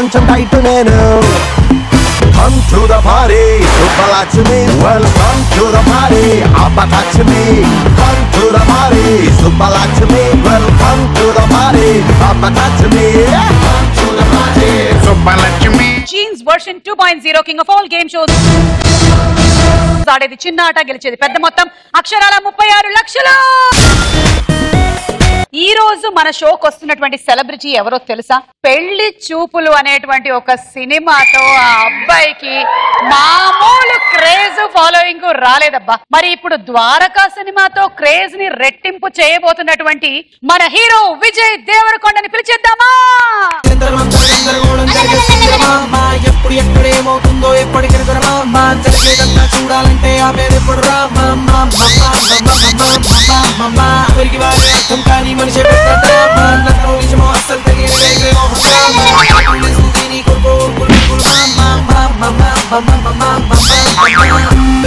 కొంచెం టైట్ నేను Come to the party, Subbalakshmi. Welcome to the party, Abbalakshmi. Come to the party, Subbalakshmi. Welcome to the party, Abbalakshmi. Come to the party, Subbalakshmi. Genes version two point zero king of all game shows ఆడేది చిన్న ఆట గెలిచేది పెద్ద మొత్తం అక్షరాల ముప్పై ఆరు లక్షలు ఈ రోజు మన షోకి వస్తున్నటువంటి సెలబ్రిటీ ఎవరో తెలుసా పెళ్లి చూపులు అనేటువంటి ఒక సినిమాతో ఆ అబ్బాయికి మామూలు క్రేజ్ ఫాలోయింగ్ రాలేదబ్బా మరి ఇప్పుడు ద్వారకా సినిమాతో క్రేజ్ ని రెట్టింపు చేయబోతున్నటువంటి మన హీరో విజయ్ దేవరకొండని పిలిచేద్దామా ఎప్పుడు ఎక్కడ ఏమవుతుందో ఎప్పటికి మా జరిగేదంతా చూడాలంటే ఆపేది ఎప్పుడు రా మా మా మా మా మా మా మా మా మా మా పెరిగి వారి అర్థం కానీ మనిషి పెట్టరా మా నన్ను నిజమో అస్సలు తెలియని వేగేమో దీని కొడుకు కొడుకు మా మా మా మా మా మా మా మా మా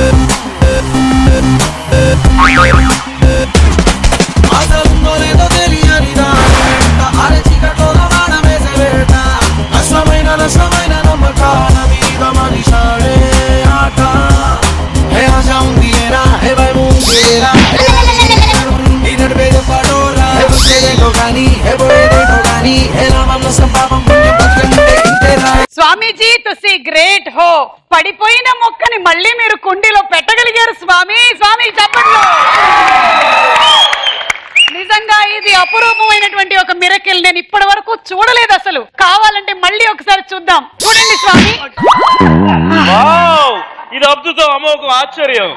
అసలుందో లేదో తెలియని దానివేంట అరచికటోల వాన వేసే వేట అసమైన నష్టమైన నమ్మకాల మీద మనిషాడే ఆట హే ఆశ ఉంది ఏరా హే భయం ఉంది ఏరా ఈ నడిపేదో పాడోరా హే వచ్చేదేంటో గాని హే పోయేదేంటో గాని హే నామం నష్టం పాపం పుణ్యం బతుకంటే ఇంతేరా స్వామీజీ తుసి గ్రేట్ హో పడిపోయిన మొక్కని మళ్ళీ మీరు కుండీలో పెట్టగలిగారు స్వామి స్వామి చెప్పండి నిజంగా ఇది అపురూపమైనటువంటి ఒక మిరకిల్ నేను ఇప్పటి వరకు చూడలేదు అసలు కావాలంటే మళ్ళీ ఒకసారి చూద్దాం చూడండి స్వామి వావ్! ఇది అద్భుతం అమోఘం ఆశ్చర్యం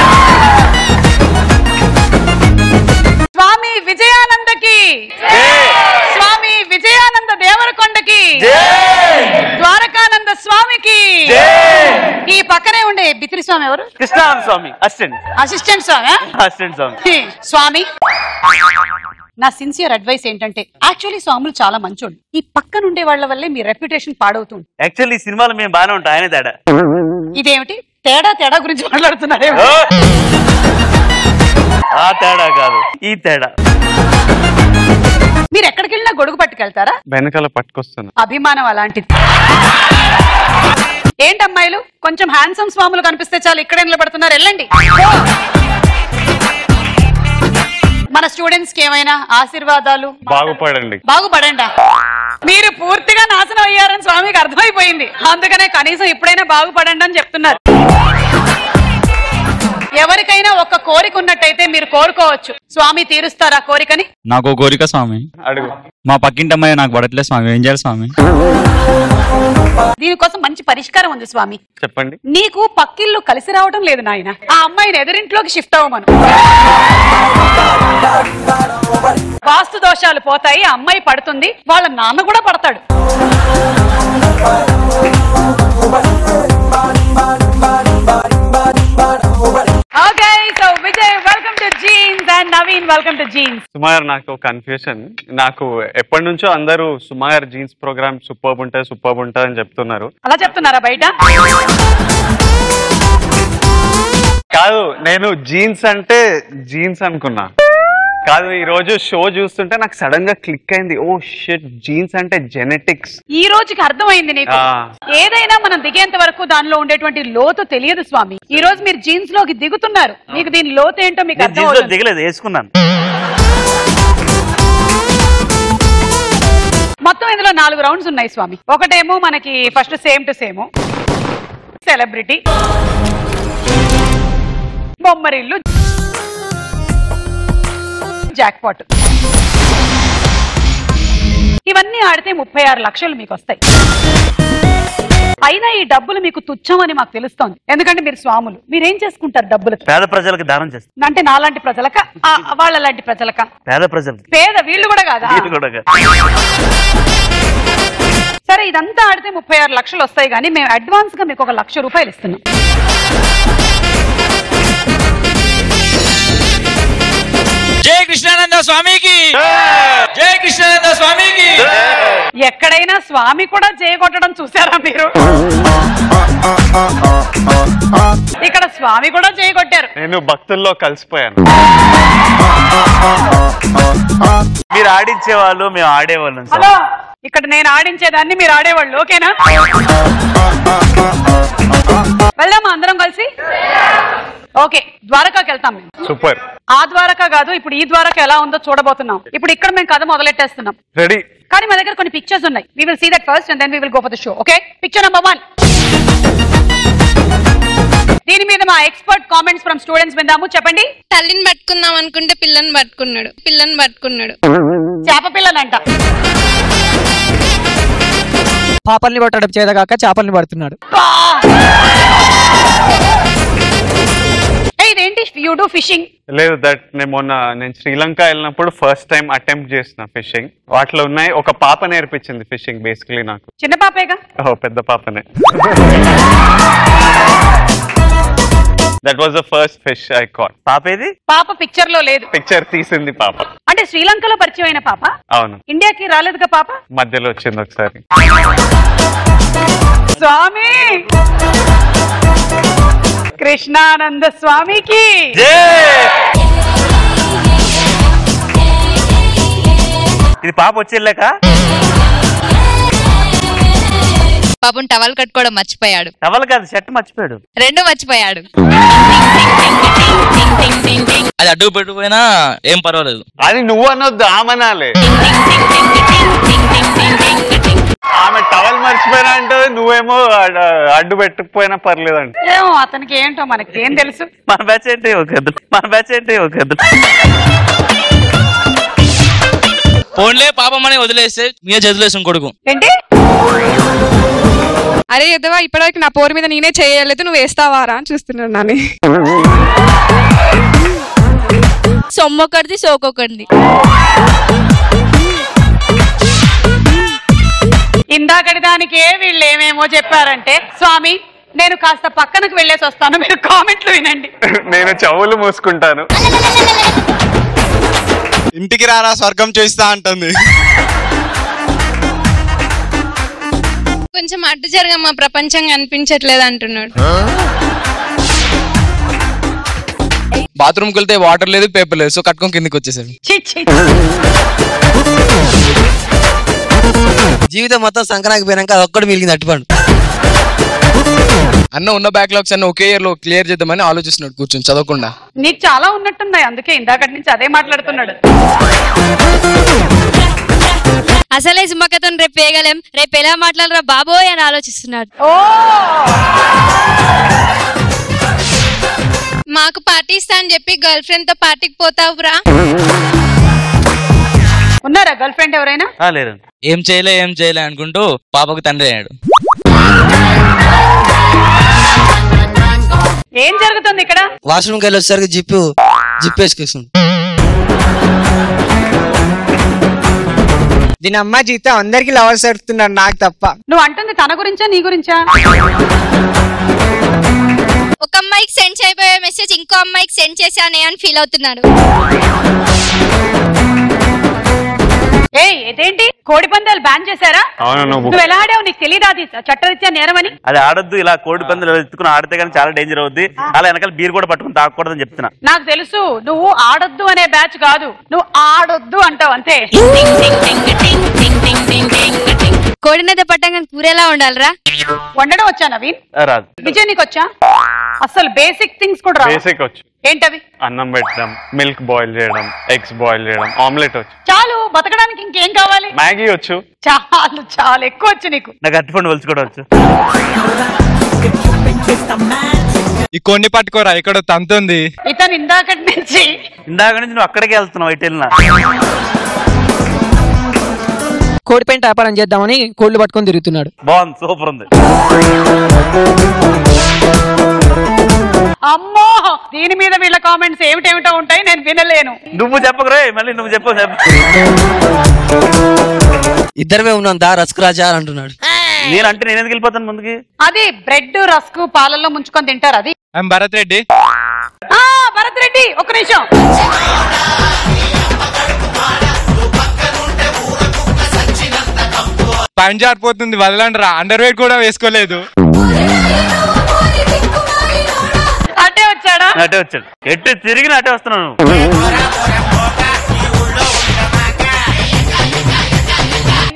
స్వామి విజయానందకి స్వామి విజయానంద దేవరకొండకి ద్వారకానంద స్వామికి ఈ పక్కనే ఉండే బిత్రి స్వామి ఎవరు Krishnananda Swami assistant assistant Swami assistant Swami hey, Swami నా సిన్సియర్ అడ్వైస్ ఏంటంటే యాక్చువల్లీ స్వాములు చాలా మంచోళ్ళు ఈ పక్కన ఉండే వాళ్ళ వల్లే మీ రెప్యుటేషన్ పాడవుతుంది యాక్చువల్లీ ఈ సినిమాలో మేము బాగానే ఉంటాం ఆయన తేడా ఇదేమిటి తేడా తేడా గురించి మాట్లాడుతున్నారే ఓ! ఆ తేడా కాదు ఈ తేడా మీరు ఎక్కడికి వెళ్ళినా గొడుగు పట్టుకెళ్తారా వెనకాల పట్టుకొస్తాను అభిమానం అలాంటిది ఏంటి అమ్మాయిలు కొంచెం హ్యాండ్సమ్ స్వాములు కనిపిస్తే చాలు ఇక్కడే నిలబడుతున్నారు వెళ్ళండి మన స్టూడెంట్స్ కి ఏమైనా ఆశీర్వాదాలు బాగుపడండి బాగుపడండా మీరు పూర్తిగా నాశనం అయ్యారని స్వామికి అర్థమైపోయింది అందుకనే కనీసం ఇప్పుడైనా బాగుపడండి అని చెప్తున్నారు ఎవరికైనా ఒక కోరిక ఉన్నట్టయితే మీరు కోరుకోవచ్చు స్వామి తీరుస్తారా కోరికని నాకు ఓ కోరిక స్వామి అడుగు మా పక్కింటి అమ్మాయి నాకు పడట్లేదు స్వామి ఏం చేయాలి స్వామి దీనికోసం మంచి పరిష్కారం ఉంది స్వామి చెప్పండి నీకు పక్కిల్లు కలిసి రావడం లేదు నాయన ఆ అమ్మాయిని ఎదురింట్లోకి షిఫ్ట్ అవ్వమను వాస్తు దోషాలు పోతాయి ఆ అమ్మాయి పడుతుంది వాళ్ళ నాన్న కూడా పడతాడు okay so Vijay welcome to Genes and Naveen welcome to Genes సుమారు నాకు కన్ఫ్యూషన్ నాకు ఎప్పటి నుంచో అందరూ సుమార్ జీన్స్ ప్రోగ్రామ్ సూపర్ ఉంటుంది సూపర్ ఉంటుంది అని చెప్తున్నారు అలా చెప్తున్నారా బయట కాదు నేను జీన్స్ అంటే జీన్స్ అనుకున్నా కాదు ఈ రోజు షో చూస్తుంటే నాకు సడన్ గా క్లిక్ అయింది ఓ షిట్ జీన్స్ అంటే జెనెటిక్స్ ఈ రోజుకి అర్థమైంది నీకు ఆ. ఏదైనా మనం దిగేంత వరకు దానిలో ఉండేటువంటి లోతు తెలియదు స్వామి ఈ రోజు మీరు జీన్స్ లోకి దిగుతున్నారు మీకు దీని లోతు ఏంటో మీకు నేను అర్థం జీన్స్ లో అవుతుంది. దిగలేదు వేసుకున్నాను మొత్తం ఇందులో నాలుగు రౌండ్స్ ఉన్నాయి స్వామి ఒకటేమో మనకి first same to same celebrity Bommarillu jackpot ఇవన్నీ ఆడితే ముప్పై ఆరు లక్షలు మీకు వస్తాయి అయినా ఈ డబ్బులు మీకు తుచ్చమని మాకు తెలుస్తోంది ఎందుకంటే మీరు స్వాములు మీరేం చేసుకుంటారు డబ్బులతో పేద ప్రజలకు దానం చేస్తాను అంటే నాలాంటి ప్రజలక ఆ, వాళ్ళ లాంటి ప్రజలక పేద ప్రజలకు పేద వీళ్ళు కూడా కాదా వీళ్ళు కూడా కాదు. సరే ఇదంతా ఆడితే ముప్పై ఆరు లక్షలు వస్తాయి కానీ మేము అడ్వాన్స్ గా మీకు ఒక లక్ష రూపాయలు ఇస్తున్నాం జై కృష్ణానంద స్వామికి జై కృష్ణానంద స్వామికి ఎక్కడైనా స్వామి కూడా చేయగొట్టడం చూసారా మీరు ఇక్కడ స్వామి కూడా చేయగొట్టారు నేను భక్తుల్లో కలిసిపోయాను మీరు ఆడించే వాళ్ళు మేము ఆడేవాళ్ళం సార్ హలో ఇక్కడ నేను ఆడించేదాన్ని మీరు ఆడేవాళ్ళు ఓకేనా వెళ్దామా అందరం కలిసి ఓకే ద్వారకాకి వెళ్తాం మేము సూపర్ ఆ ద్వారక కాదు ఇప్పుడు ఈ ద్వారక ఎలా ఉందో చూడబోతున్నాం ఇప్పుడు ఇక్కడ మేము కథ మొదలెట్టేస్తున్నాం రెడీ కానీ మా దగ్గర కొన్ని పిక్చర్స్ ఉన్నాయి we will see that first and then we will go for the show okay picture number one దీని మీద మా ఎక్స్పర్ట్ కామెంట్స్ ఫ్రమ్ స్టూడెంట్స్ విందాము చెప్పండి తల్లిని పట్టుకుందాం అనుకుంటే పిల్లని పట్టుకున్నాడు పిల్లని పట్టుకున్నాడు చేప పిల్లలంట పాపల్ని పట్టడం చేతగాక చేపల్ని పడుతున్నాడు ఏ, ఇదేంటి యూ డూ ఫిషింగ్ లేదు దట్ నేను మొన్న నేను శ్రీలంక వెళ్ళినప్పుడు ఫస్ట్ టైం అటెంప్ట్ చేసిన ఫిషింగ్ వాటిలో ఉన్నాయి ఒక పాప నేర్పించింది ఫిషింగ్ బేసికలీ నాకు చిన్న పాపేగా ఓ పెద్ద పాపనే that was the first fish I caught పాపేది పాప పిక్చర్ లో లేదు పిక్చర్ తీసింది పాప అంటే శ్రీలంకలో పరిచయం అయిన పాప అవును ఇండియాకి రాలేదుగా పాప మధ్యలో వచ్చింది ఒకసారి స్వామి కృష్ణానంద స్వామికి ఇది పాప వచ్చి వెళ్ళాక పాపం టవల్ కట్టుకోవడం మర్చిపోయాడు టవల్ కాదు షర్ట్ మర్చిపోయాడు రెండు మర్చిపోయాడు అది అడ్డు పెట్టుకుపోయినా ఏం పర్వాలేదు అది నువ్వు అనొద్దు ఆమనాలే ఆమె టవల్ మర్చిపోయినా అంటే నువ్వేమో అడ్- అడ్డు పెట్టకపోయినా పర్లేదు అంటే ఏమో అతనికి ఏంటో మనకి ఏం తెలుసు మన బ్యాచ్ ఏంటి ఒక ఇద్దరు మన బ్యాచ్ ఏంటి ఒక ఇద్దరు ఫోన్లే పాపం అని వదిలేస్తే మీద చదివేసాం కొడుకు ఏంటి అరే ఎదవా ఇప్పటివరకు నా పోరు మీద నేనే చేయలేదు నువ్వు వేస్తావారా అని చూస్తున్నాను నాని సొమ్మొకటిది సోకొకటిది ఇందాకటి దానికే వీళ్ళు ఏమేమో చెప్పారంటే స్వామి నేను కాస్త పక్కనకు వెళ్ళేసి వస్తాను మీరు కామెంట్లు వినండి నేను చెవులు మూసుకుంటాను ఇంటికి రారా స్వర్గం చూస్తా అంటుంది కొంచెం అడ్డు జరగమ్మా ప్రపంచం కనిపించట్లేదు అంటున్నాడు బాత్రూమ్కి వెళ్తే వాటర్ లేదు పేపర్ లేదు సో కట్టుకొని కిందకి వచ్చేసాడు చి, చి, జీవితం మొత్తం సంక్రాంతి పోయినాక అది ఒక్కటి మిగిలింది అట్టుపండు అన్న ఉన్న బ్యాక్లాగ్స్ అన్న ఒకే ఇయర్ లో క్లియర్ చేద్దామని ఆలోచిస్తున్నాడు కూర్చొని చదవకుండా నీకు చాలా ఉన్నట్టున్నాయి అందుకే ఇందాకటి నుంచి అదే మాట్లాడుతున్నాడు అసలే సుమ్మక్కతో రేపు వేయగలేం రేపు ఎలా మాట్లాడరా బాబోయ్ అని ఆలోచిస్తున్నాడు ఓ మాకు పార్టీ ఇస్తా అని చెప్పి గర్ల్ ఫ్రెండ్ తో పార్టీకి పోతావురా ఉన్నారా గర్ల్ ఫ్రెండ్ ఎవరైనా ఆ, లేరు ఏం చేయలే ఏం చేయలే అనుకుంటూ పాపకు తండ్రి అయ్యాడు ఏం జరుగుతుంది ఇక్కడ వాష్రూమ్కి వెళ్ళి వచ్చేసరికి జిప్పు జిప్ వేసుకొస్తుంది దీని అమ్మ జీతం అందరికి లవర్స్ అడుగుతున్నాడు నాకు తప్ప నువ్వు అంటుంది తన గురించా నీ గురించా ఒక అమ్మాయికి సెండ్ చేయబోయే మెసేజ్ ఇంకో అమ్మాయికి సెండ్ చేశానే అని ఫీల్ అవుతున్నాడు ఏయ్ ఇదేంటి కోడి పందాలు బ్యాన్ చేశారా అవును నువ్వు నువ్వు ఎలా ఆడావు నీకు తెలియదా అది చట్టరీత్యా నేరమని అది ఆడొద్దు ఇలా కోడి పందులు ఎత్తుకుని ఆడితే కానీ చాలా డేంజర్ అవుద్ది అలా వెనకాల బీర్ కూడా పట్టుకుని తాగకూడదని చెప్తున్నా నాకు తెలుసు నువ్వు ఆడొద్దు అనే బ్యాచ్ కాదు నువ్వు ఆడొద్దు అంటావు అంతే కోడి మీద పట్టంగా కూరేలా ఉండాలిరా వండడం వచ్చా నవీన్ ఆ, రాదు విజయ్ నీకు వచ్చా అసలు బేసిక్ థింగ్స్ కూడా రావు బేసిక్ వచ్చు ఏంటవి అన్నం పెట్టడం మిల్క్ బాయిల్ చేయడం ఎగ్స్ బాయిల్ చేయడం ఆమ్లెట్ వచ్చు చాలు బతకడానికి ఇంకేం కావాలి మ్యాగీ వచ్చు చాలు చాలు ఎక్కువ వచ్చు నీకు నాకు అట్టుపండు వలుచుకోవడం వచ్చు ఈ కొన్ని పట్టుకోరా ఇక్కడ తంతుంది ఇతను ఇందాకటి నుంచి ఇందాక నుంచి నువ్వు అక్కడికి వెళ్తున్నావు ఇటు వెళ్ళినా కోడి పెయింట్ వ్యాపారం చేద్దామని కోళ్ళు పట్టుకొని తిరుగుతున్నాడు బాగుంది సూపర్ ఉంది అమ్మో దీని మీద వీళ్ళ కామెంట్స్ ఏమిటేమిటో ఉంటాయి నేను వినలేను నువ్వు చెప్పకరే మళ్ళీ నువ్వు చెప్పు చెప్పు ఇద్దరమే ఉన్నాం దా రసకురాజా అని అంటున్నాడు నేనంటే నేను ఎందుకు వెళ్ళిపోతాను ముందుకి అది బ్రెడ్ రస్క్ పాలల్లో ముంచుకొని తింటారు అది ఐఎమ్ భరత్ రెడ్డి ఆ భరత్ రెడ్డి ఒక్క నిమిషం పని జారిపోతుంది వదలండి రా అండర్ వేర్ కూడా వేసుకోలేదు అటే వచ్చాడా అటే వచ్చాడు ఎటు తిరిగి అటే వస్తున్నాను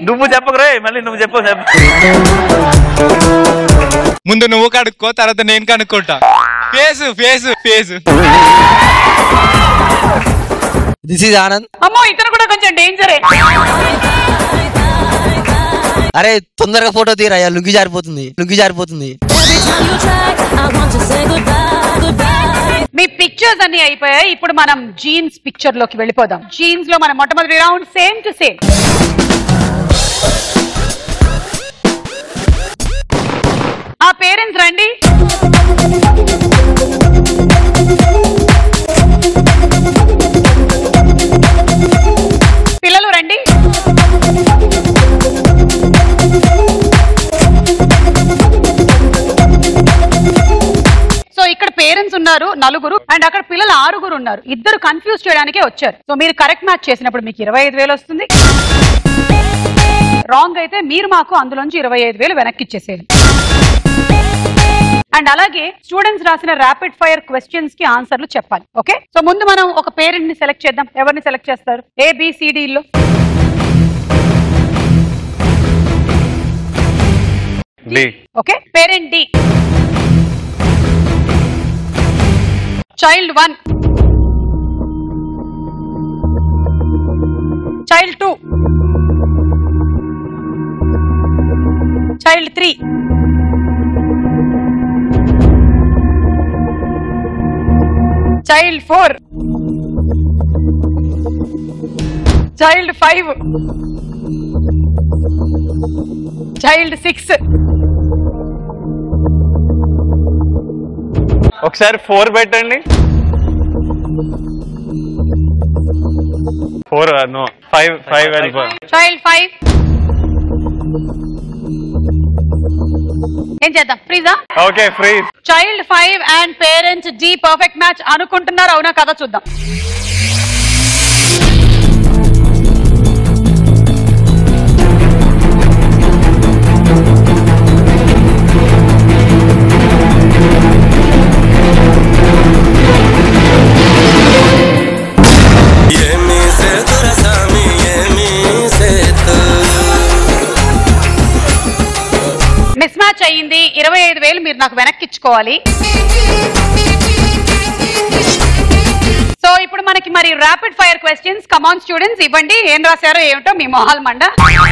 నువ్వు చెప్పకురే మళ్ళీ నువ్వు చెప్పు చెప్పు ముందు నువ్వు కడుక్కో తర్వాత నేను కనుక్కుంటా face face face this is Anand అమ్మో ఇతను కూడా కొంచెం డేంజరే అరే తొందరగా ఫోటో తీరయ్యా లుంగి జారిపోతుంది లుంగి జారిపోతుంది మీ పిక్చర్స్ అన్ని అయిపోయాయి ఇప్పుడు మనం జీన్స్ పిక్చర్ లోకి వెళ్ళిపోదాం జీన్స్ లో మనం మొట్టమొదటి రౌండ్ సేమ్ టు సేమ్ ఆ పేరెంట్స్ రండి పిల్లలు రండి సో ఇక్కడ పేరెంట్స్ ఉన్నారు నలుగురు అండ్ అక్కడ పిల్లలు ఆరుగురు ఉన్నారు ఇద్దరు కన్ఫ్యూజ్ చేయడానికే వచ్చారు సో మీరు కరెక్ట్ మ్యాచ్ చేసినప్పుడు మీకు ఇరవై ఐదు వేలు వస్తుంది రాంగ్ అయితే మీరు మాకు అందులోంచి ఇరవై ఐదు వేలు వెనక్కి ఇచ్చేసేయాలి అండ్ అలాగే స్టూడెంట్స్ రాసిన ర్యాపిడ్ ఫైర్ క్వశ్చన్స్ కి ఆన్సర్లు చెప్పాలి ఓకే సో ముందు మనం ఒక పేరెంట్ ని సెలెక్ట్ చేద్దాం ఎవరిని సెలెక్ట్ చేస్తారు ఏబిసిడి లో D okay parent D child one child two child three child four child five child six ఒకసారి ఫోర్ పెట్టండి ఫోర్ నో ఫైవ్ ఫైవ్ వెళ్ళిపో చైల్డ్ ఫైవ్ ఏం చేద్దాం ఫ్రీజా okay free child five and parents D perfect match అనుకుంటున్నారు అవునా కదా చూద్దాం ఏమి సేతుర సామి ఏమి సేతు మిస్ మ్యాచ్ అయ్యింది ఇరవై ఐదు వేలు మీరు నాకు వెనక్కి ఇచ్చుకోవాలి సో ఇప్పుడు మనకి మరి rapid fire questions come on students ఇవ్వండి ఏం రాశారో ఏమిటో మీ మొహాల్ మండ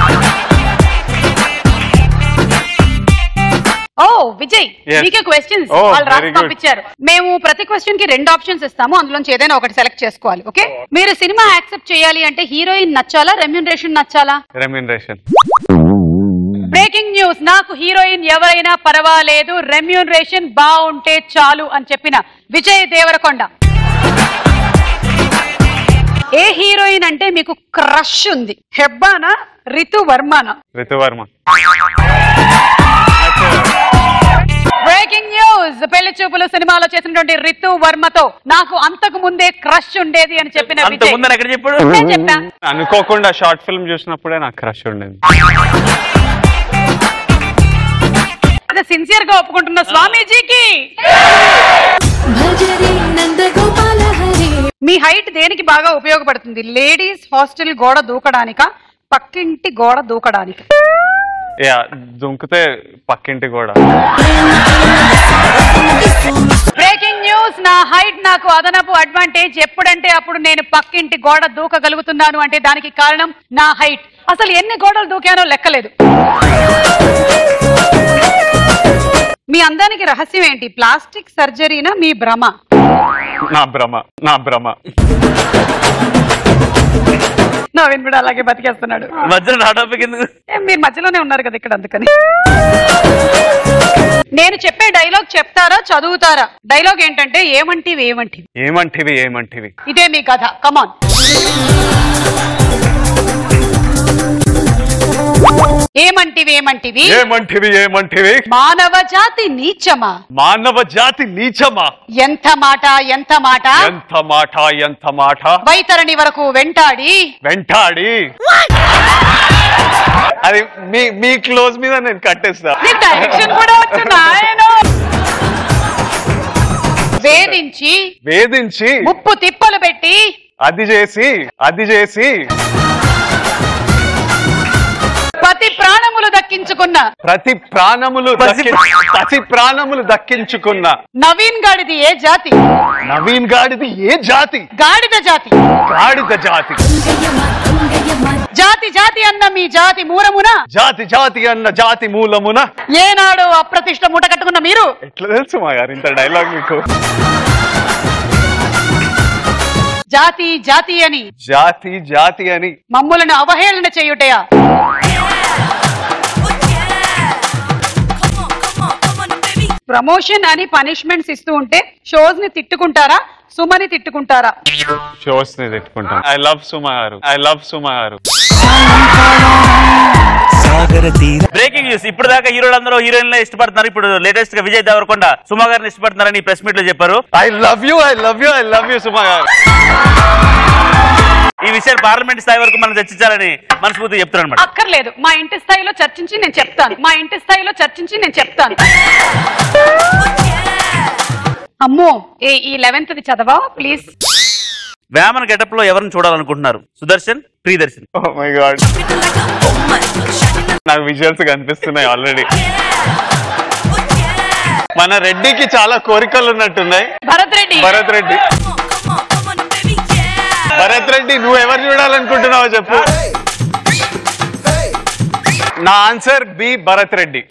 ఓ విజయ్ Yes. మీకే క్వశ్చన్స్ Oh, వాళ్ళు రాసి very good. పంపించారు మేము ప్రతి క్వశ్చన్ కి రెండు ఆప్షన్స్ ఇస్తాము అందులోంచి ఏదైనా ఒకటి సెలెక్ట్ చేసుకోవాలి ఓకే మీరు సినిమా యాక్సెప్ట్ చేయాలి అంటే హీరోయిన్ నచ్చాలా రెమ్యూనరేషన్ నచ్చాలా రెమ్యూనరేషన్ బ్రేకింగ్ న్యూస్ నాకు హీరోయిన్ ఎవరైనా పర్వాలేదు రెమ్యూనరేషన్ బాగుంటే చాలు అని చెప్పిన విజయ్ దేవరకొండ ఏ హీరోయిన్ అంటే మీకు క్రష్ ఉంది హెబ్బానా రితు వర్మనా ఋతువర్మ బ్రేకింగ్ న్యూస్ పెళ్లి చూపులు సినిమాలో చేసినటువంటి రితు వర్మతో నాకు అంతకు ముందే క్రష్ ఉండేది అని చెప్పిన అంత విజయ్ ముందని ఎక్కడ చెప్పాడు నేను చెప్పా అనుకోకుండా షార్ట్ ఫిల్మ్ చూసినప్పుడే నాకు క్రష్ ఉండేది అదే సిన్సియర్ గా ఒప్పుకుంటున్న స్వామీజీకి మీ హైట్ దేనికి బాగా ఉపయోగపడుతుంది లేడీస్ హాస్టల్ గోడ దూకడానిక పక్కింటి గోడ దూకడానికి యా దుంకితే పక్కింటి కూడా బ్రేకింగ్ న్యూస్ నా హైట్ నాకు అదనపు అడ్వాంటేజ్ ఎప్పుడంటే అప్పుడు నేను పక్కింటి గోడ దూకగలుగుతున్నాను అంటే దానికి కారణం నా హైట్ అసలు ఎన్ని గోడలు దూకానో లెక్కలేదు మీ అందానికి రహస్యం ఏంటి ప్లాస్టిక్ సర్జరీనా మీ భ్రమ నా భ్రమ నా భ్రమ నవీన్ కూడా అలాగే బతికేస్తున్నాడు మధ్యలో నా టాపిక్ ఎందుకు ఏ, మీరు మధ్యలోనే ఉన్నారు కదా ఇక్కడ అందుకని నేను చెప్పే డైలాగ్ చెప్తారా చదువుతారా డైలాగ్ ఏంటంటే ఏమంటివి ఏమంటివి ఏమంటివి ఏమంటివి ఇదే మీ కథ కమాన్ ఏమంటివి ఏమంటివి ఏమంటివి ఏమంటివి మానవ జాతి నీచమా మానవ జాతి నీచమా ఎంత మాట ఎంత మాట ఎంత మాట ఎంత మాట వైతరణి వరకు వెంటాడి వెంటాడి అది మీ మీ క్లోజ్ మీద నేను కట్టేస్తా నీ డైరెక్షన్ కూడా వచ్చు నాయనో వేధించి వేధించి ముప్పు తిప్పలు పెట్టి ప్రాణములు దక్కించుకున్న ప్రతి ప్రాణములు దక్కి- ప్రతి ప్రాణములు దక్కించుకున్న నవీన్ గాడిది ఏ జాతి నవీన్ గాడిది ఏ జాతి గాడిద జాతి గాడిద జాతి జాతి జాతి అన్న మీ జాతి మూరమున జాతి జాతి అన్న జాతి మూలమున ఏనాడు అప్రతిష్ట మూట కట్టుకున్న మీరు ఎట్లా తెలుసు మా గారు ఇంత డైలాగ్ మీకు జాతి జాతి అని జాతి జాతి అని మమ్ములను అవహేళన చేయుటయా ప్రమోషన్ అని పనిష్మెంట్స్ ఇస్తూ ఉంటే షోస్ ని తిట్టుకుంటారా సుమని తిట్టుకుంటారా షోస్ ని తిట్టుకుంటాం ఐ లవ్ సుమా గారు ఐ లవ్ సుమా గారు బ్రేకింగ్ న్యూస్ ఇప్పుడు దాకా హీరోలు అందరూ హీరోయిన్లే ఇష్టపడుతున్నారు ఇప్పుడు లేటెస్ట్ గా విజయ్ దేవరకొండ సుమా గారిని ఇష్టపడుతున్నారని ప్రెస్ మీట్ లో చెప్పారు I love you I love you I love you Suma garu ఈ విషయాన్ని పార్లమెంట్ స్థాయి వరకు మనం చర్చించాలని మనస్ఫూర్తిగా చెప్తున్నాను అనమాట అక్కర్లేదు మా ఇంటి స్థాయిలో చర్చించి నేను చెప్తాను మా ఇంటి స్థాయిలో చర్చించి నేను చెప్తాను అమ్మో ఏ ఈ లెవెన్త్ ది చదవా ప్లీజ్ వేమన గెటప్ లో ఎవరిని చూడాలనుకుంటున్నారు Sudarshan Priyadarshan oh my god నాకు విజువల్స్ కనిపిస్తున్నాయి ఆల్రెడీ మన రెడ్డికి చాలా కోరికలు ఉన్నట్టున్నాయి భరత్ రెడ్డి భరత్ రెడ్డి భరత్ రెడ్డి నువ్వు ఎవరు చూడాలనుకుంటున్నావో చెప్పు నా answer B Bharat Reddy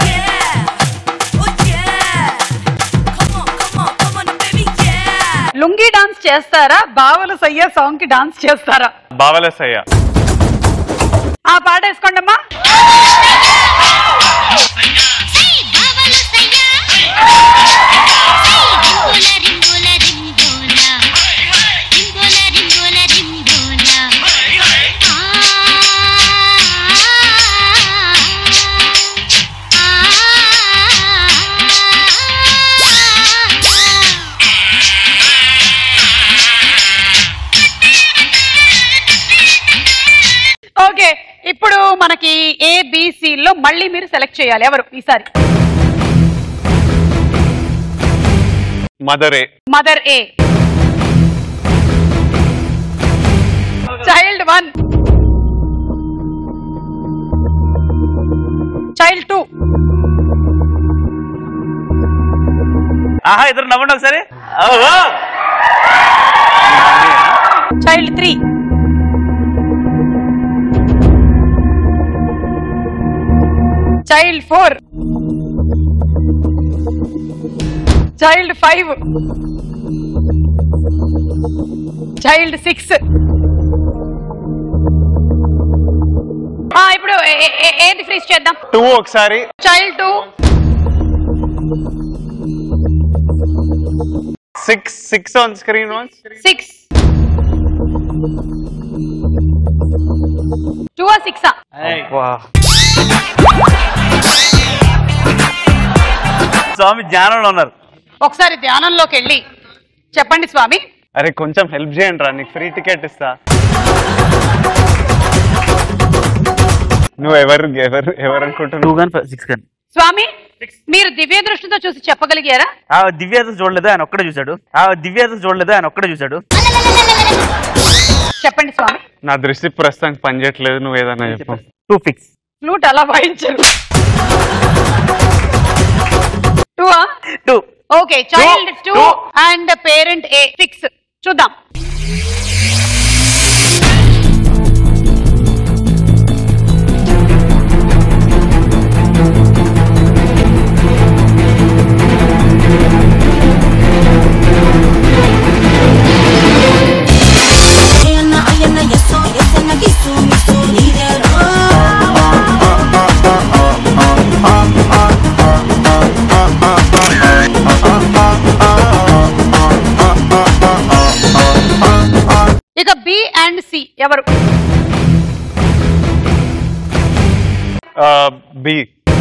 lungi dance చేస్తారా బావల సయ్య సాంగ్ కి డాన్స్ చేస్తారా బావలసయ్య ఆ పాట వేసుకోండి అమ్మా ఓకే ఇప్పుడు మనకి ఏబిసి లో మళ్ళీ మీరు సెలెక్ట్ చేయాలి ఎవరు ఈసారి మదరే mother A child one child two ఆహా ఇద్దరు నవ్వండి ఒకసారి ఓహో. Child three child four child five child six ఇప్పుడు ఏ- ఏ- ఏది ఫ్రీజ్ చేద్దాం టూ ఒకసారి child two six six on screen once six two ఆ సిక్స్ స్వామి జ్ఞానంలో ఉన్నారు ఒకసారి ధ్యానంలోకి వెళ్ళి చెప్పండి స్వామి అరే కొంచెం హెల్ప్ చేయండి రా నీకు ఫ్రీ టికెట్ ఇస్తా నువ్వు ఎవరు ఎవరు ఎవరు అనుకుంటున్నావు టూ కానీ సిక్స్ కానీ స్వామి మీరు దివ్య దృష్టితో చూసి చెప్పగలిగారా ఆ దివ్యాసం చూడలేదు ఆయన ఒక్కడే చూశాడు ఆ దివ్యాసం చూడలేదు ఆయన ఒక్కడే చూశాడు చెప్పండి స్వామి నా దృష్టి ప్రస్తుతానికి పనిచేయట్లేదు నువ్వు ఏదన్నా చెప్పు టూ ఫిక్స్ ఫ్లూట్ అలా వాయించరు two two okay child two and parent A six చూద్దాం ఇక బి అండ్ సి ఎవరు B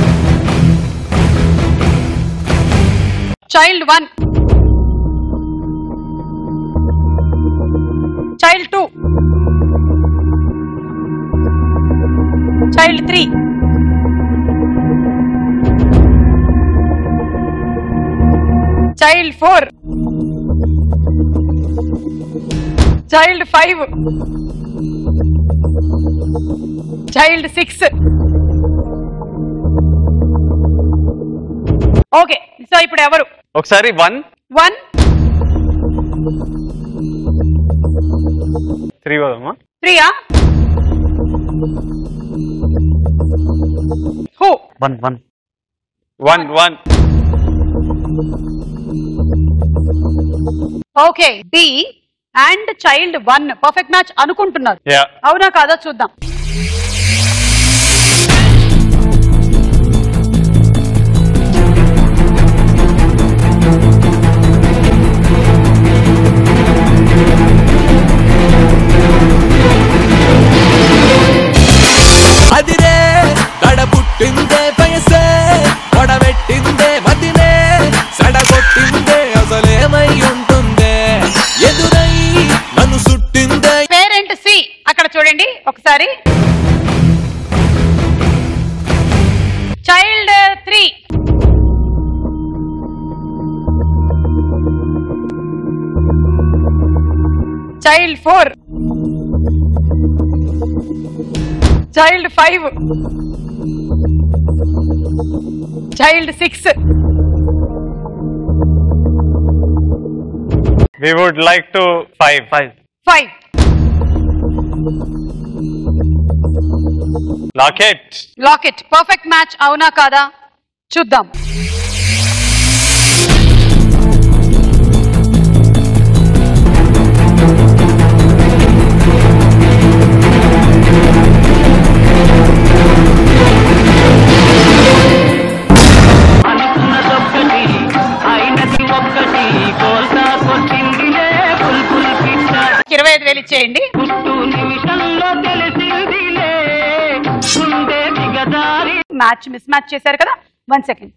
child one child two child three child four child five child six okay so ఇప్పుడు ఎవరు ఒకసారి వన్ వన్ త్రీ పోదామా త్రీయా who one one one one okay D and child one perfect match అనుకుంటున్నారు yeah అవునా కాదా చూద్దాం అదిరే తడ పుట్టిందే వయసే పడబెట్టిందే మదినే సడగొట్టిందే అసలేమై ఉంటుందే ఎదురై నన్ను సుట్టిందే పేరెంట్ సి అక్కడ చూడండి ఒకసారి child three child four child five child six we would like to five five five locket locket perfect match అవునా కాదా చూద్దాం ఇరవై ఐదు వేలు ఇచ్చేయండి మ్యాచ్ మిస్ మ్యాచ్ చేశారు కదా one second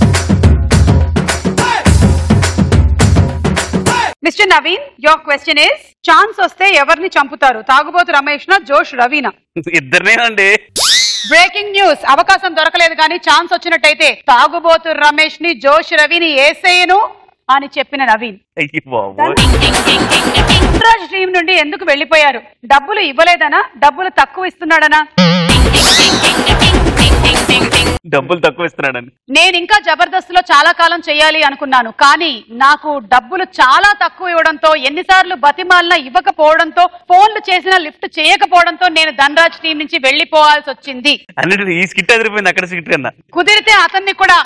mister Naveen your question is chance వస్తే ఎవరిని చంపుతారు తాగుబోతు రమేష్ నా జోష్ రవీనా ఇద్దరినేనండి బ్రేకింగ్ న్యూస్ అవకాశం దొరకలేదు కానీ ఛాన్స్ వచ్చినట్టయితే తాగుబోతు రమేష్ ని జోష్ రవిని ఏసేయను అని చెప్పిన నవీన్ అయ్యి బాబోయ్. రాజ్ టీం నుండి ఎందుకు వెళ్ళిపోయారు డబ్బులు ఇవ్వలేదనా డబ్బులు తక్కువ ఇస్తున్నాడనా డబ్బులు తక్కువ ఇస్తున్నాడని నేను ఇంకా జబర్దస్త్ లో చాలా కాలం చేయాలి అనుకున్నాను కానీ నాకు డబ్బులు చాలా తక్కువ ఇవ్వడంతో ఎన్నిసార్లు బతిమాలినా ఇవ్వకపోవడంతో ఫోన్లు చేసినా లిఫ్ట్ చేయకపోవడంతో నేను ధనరాజ్ టీం నుంచి వెళ్ళిపోవాల్సి వచ్చింది అన్నిటి ఈ స్కిట్ అదిరిపోయింది అక్కడ స్కిట్ కన్నా కుదిరితే అతన్ని కూడా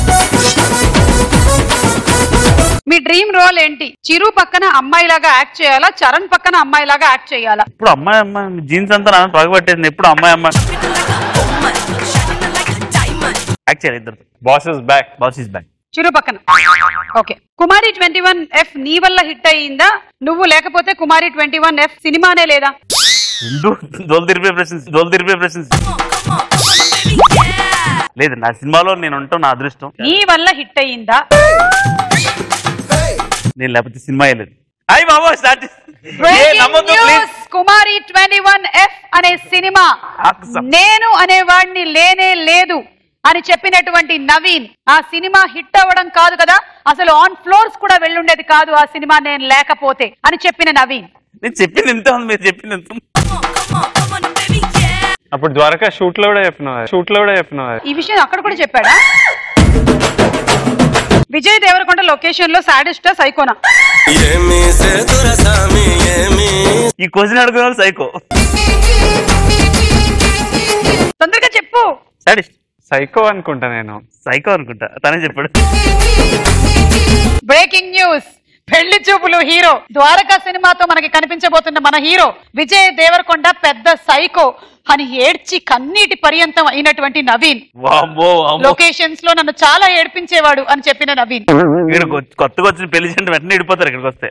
మీ డ్రీమ్ రోల్ ఏంటి చిరు పక్కన అమ్మాయిలాగా యాక్ట్ చేయాలా చరణ్ పక్కన అమ్మాయిలాగా యాక్ట్ చేయాలా ఇప్పుడు అమ్మాయి అమ్మాయి జీన్స్ అంతా నా పగబట్టేసింది ఎప్పుడు అమ్మాయి అమ్మాయి యాక్ట్ చేయాలి ఇద్దరు boss is back boss is back Chiru పక్కన okay Kumari twenty one F నీ వల్ల హిట్ అయ్యిందా నువ్వు లేకపోతే కుమారి ట్వంటీ వన్ ఎఫ్ సినిమానే లేదా రెండు దోలు తిరిపే ప్రశ్న దోలు తిరిపే ప్రశ్న లేదు నా సినిమాలో నేను ఉంటాం నా అదృష్టం నీ వల్ల హిట్ అయ్యిందా నేను లేకపోతే సినిమా లేదు అయ్యి బాబో స్టార్ట్ Breaking నమ్మొద్దు please news, Kumari twenty one F అనే సినిమా నేను అనేవాడిని లేనే లేదు అని చెప్పినటువంటి నవీన్ ఆ సినిమా హిట్ అవ్వడం కాదు కదా అసలు ఆన్ ఫ్లోర్స్ కూడా వెళ్ళుండేది కాదు ఆ సినిమా నేను లేకపోతే అని చెప్పిన నవీన్ నేను చెప్పింది ఎంత ఉంది మీరు చెప్పింది ఎంత ఉంది? అప్పుడు ద్వారకా షూట్ లో కూడా చెప్పినావు షూట్ లో కూడా చెప్పినావు ఈ విషయం అక్కడ కూడా చెప్పాడా విజయ్ దేవరకొండ లొకేషన్ లో సాడిస్టా సైకోనా ఈ క్వశ్చన్ అడుగునే వాళ్ళు సైకో తొందరగా చెప్పు సాడిస్ట్ సైకో అనుకుంటా నేను సైకో అనుకుంటా తనే చెప్పాడు బ్రేకింగ్ న్యూస్ పెళ్లి చూపులు హీరో ద్వారకా సినిమాతో మనకి కనిపించబోతున్న మన హీరో విజయ్ దేవరకొండ పెద్ద సైకో అని ఏడ్చి కన్నీటి పర్యంతం అయినటువంటి నవీన్ వామ్మో వామ్మో. లొకేషన్స్ లో నన్ను చాలా ఏడ్పించేవాడు అని చెప్పిన నవీన్ ఇక్కడ కొ- కొత్తగా వచ్చిన పెళ్లి చెంటే వెంటనే ఇడిపోతారు ఇక్కడికి వస్తే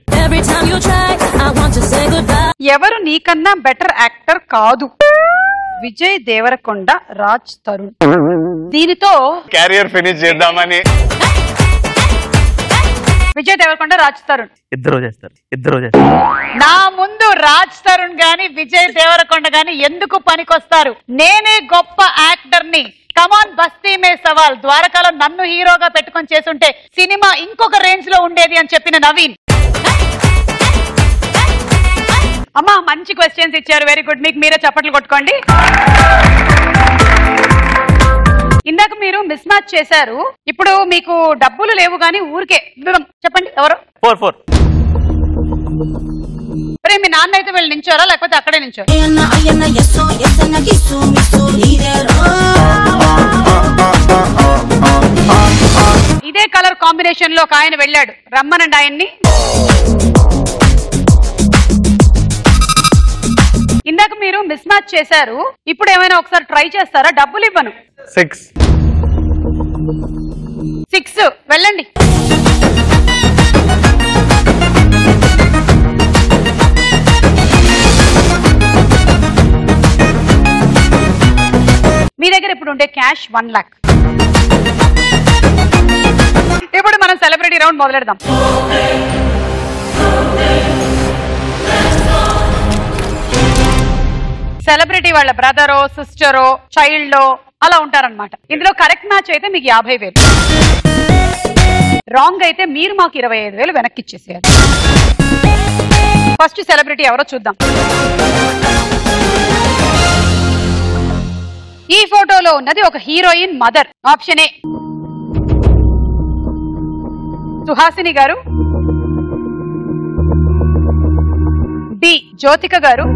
ఎవరు నీకన్నా బెటర్ యాక్టర్ కాదు విజయ్ దేవరకొండ రాజ్ తరుణ్ దీనితో క్యారియర్ ఫినిష్ చేద్దామని విజయ్ దేవరకొండ రాజ్ తరుణ్ ఇద్దరు చేస్తారు ఇద్దరు చేస్తారు నా ముందు రాజ్ తరుణ్ గాని విజయ్ దేవరకొండ గాని ఎందుకు పనికొస్తారు నేనే గొప్ప యాక్టర్ ని కమాన్ బస్తీ మే సవాల్ ద్వారకాలో నన్ను హీరోగా పెట్టుకొని చేసుంటే సినిమా ఇంకొక రేంజ్ లో ఉండేది అని చెప్పిన నవీన్ అమ్మా మంచి క్వశ్చన్స్ ఇచ్చారు వెరీ గుడ్ మీకు మీరే చప్పట్లు కొట్టుకోండి ఇందాక మీరు మిస్ మ్యాచ్ చేశారు ఇప్పుడు మీకు డబ్బులు లేవు కానీ ఊరికే దూరం చెప్పండి ఎవరు ఫోర్ ఫోర్ రే మీ నాన్న అయితే వెళ్ళి నించోరా లేకపోతే అక్కడే నించోరా ఇదే కలర్ కాంబినేషన్ లో ఒక ఆయన వెళ్ళాడు రమ్మనండి ఆయన్ని ఇందాక మీరు మిస్ మ్యాచ్ చేశారు ఇప్పుడు ఏమైనా ఒకసారి ట్రై చేస్తారా డబ్బులు ఇవ్వను సిక్స్ సిక్స్ వెళ్ళండి మీ దగ్గర ఇప్పుడు ఉండే క్యాష్ వన్ లాక్ ఇప్పుడు మనం సెలబ్రిటీ రౌండ్ మొదలెడదాం సెలబ్రిటీ వాళ్ళ బ్రదరో సిస్టరో చైల్డ్ అలా ఉంటారన్నమాట ఇందులో కరెక్ట్ మ్యాచ్ అయితే మీకు యాభై వేలు రాంగ్ అయితే మీరు మాకు ఇరవై ఐదు వేలు వెనక్కి ఇచ్చేసేయాలి ఫస్ట్ సెలబ్రిటీ ఎవరో చూద్దాం ఈ ఫోటోలో ఉన్నది ఒక heroine mother option A Suhasini garu B Jyothika గారు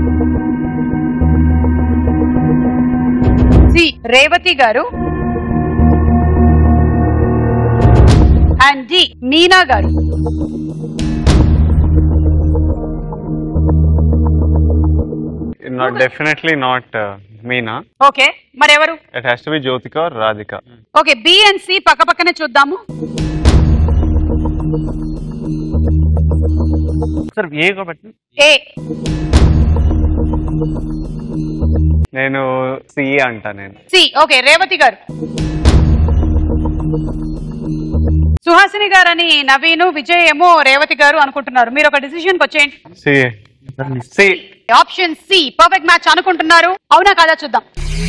సి రేవతి గారు and D Meena garu not definitely not Meena okay మరెవరు it has to be Jyothika or Radhika okay B and C పక్క పక్కనే చూద్దాము సార్ ఏ కాబట్టి ఏ నేను సి అంటా నేను సి ఓకే రేవతి గారు సుహాసిని గారని నవీను విజయ్ ఏమో రేవతి గారు అనుకుంటున్నారు మీరు ఒక డిసిషన్ వచ్చేయండి C C option C perfect match అనుకుంటున్నారు అవునా కాదా చూద్దాం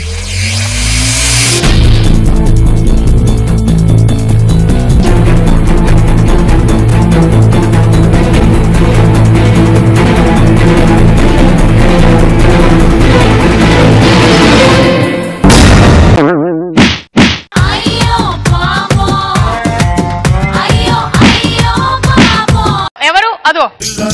ఎవరు అదో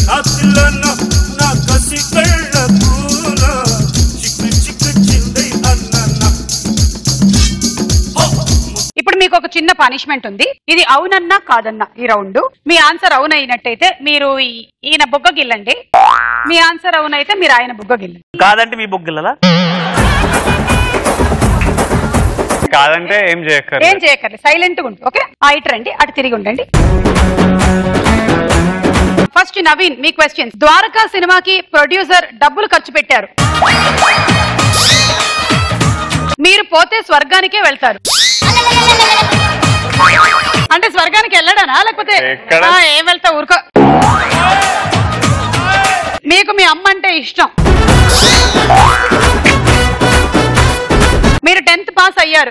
ఇప్పుడు మీకు ఒక చిన్న పనిష్మెంట్ ఉంది ఇది అవునన్నా కాదన్నా ఈ రౌండ్ మీ ఆన్సర్ అవునైనట్టయితే మీరు ఈ- ఈయన బుగ్గ గిల్లండి మీ ఆన్సర్ అవునైతే మీరు ఆయన బుగ్గ గిల్లండి కాదంటే మీ బొగ్గిల్లలా కాదంటే ఏం చేయక్కర్ ఏం చేయక్కర్లేదు సైలెంట్ గా ఉండు ఓకే ఆ ఇటు రండి అటు తిరిగి ఉండండి ఫస్ట్ నవీన్ మీ క్వశ్చన్ ద్వారకా సినిమాకి ప్రొడ్యూసర్ డబ్బులు ఖర్చు పెట్టారు మీరు పోతే స్వర్గానికే వెళ్తారు అంటే స్వర్గానికి వెళ్ళడానా లేకపోతే ఎక్కడ? ఆ, ఏం వెళ్తా ఊరుకో మీకు మీ అమ్మ అంటే ఇష్టం మీరు టెన్త్ పాస్ అయ్యారు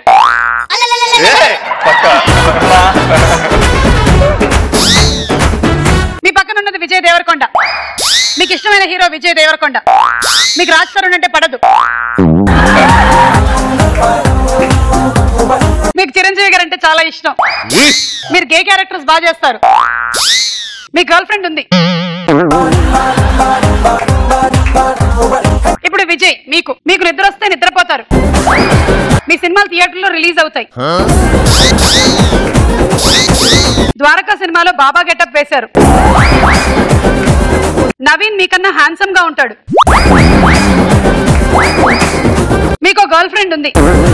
మీ పక్కన ఉన్నది విజయ్ దేవరకొండ మీకు ఇష్టమైన హీరో విజయ్ దేవరకొండ మీకు రాజ్ తరుణ్ అంటే పడదు మీకు చిరంజీవి గారు అంటే చాలా ఇష్టం మీరు గే క్యారెక్టర్స్ బాగా చేస్తారు మీ గర్ల్ ఫ్రెండ్ ఉంది ఇప్పుడు విజయ్ మీకు మీకు నిద్ర వస్తే నిద్రపోతారు మీ సినిమాలు థియేటర్లో రిలీజ్ అవుతాయి ద్వారకా సినిమాలో బాబా గెటప్ వేశారు నవీన్ మీకన్నా హ్యాండ్సమ్ గా ఉంటాడు మీకు గర్ల్ ఫ్రెండ్ ఉంది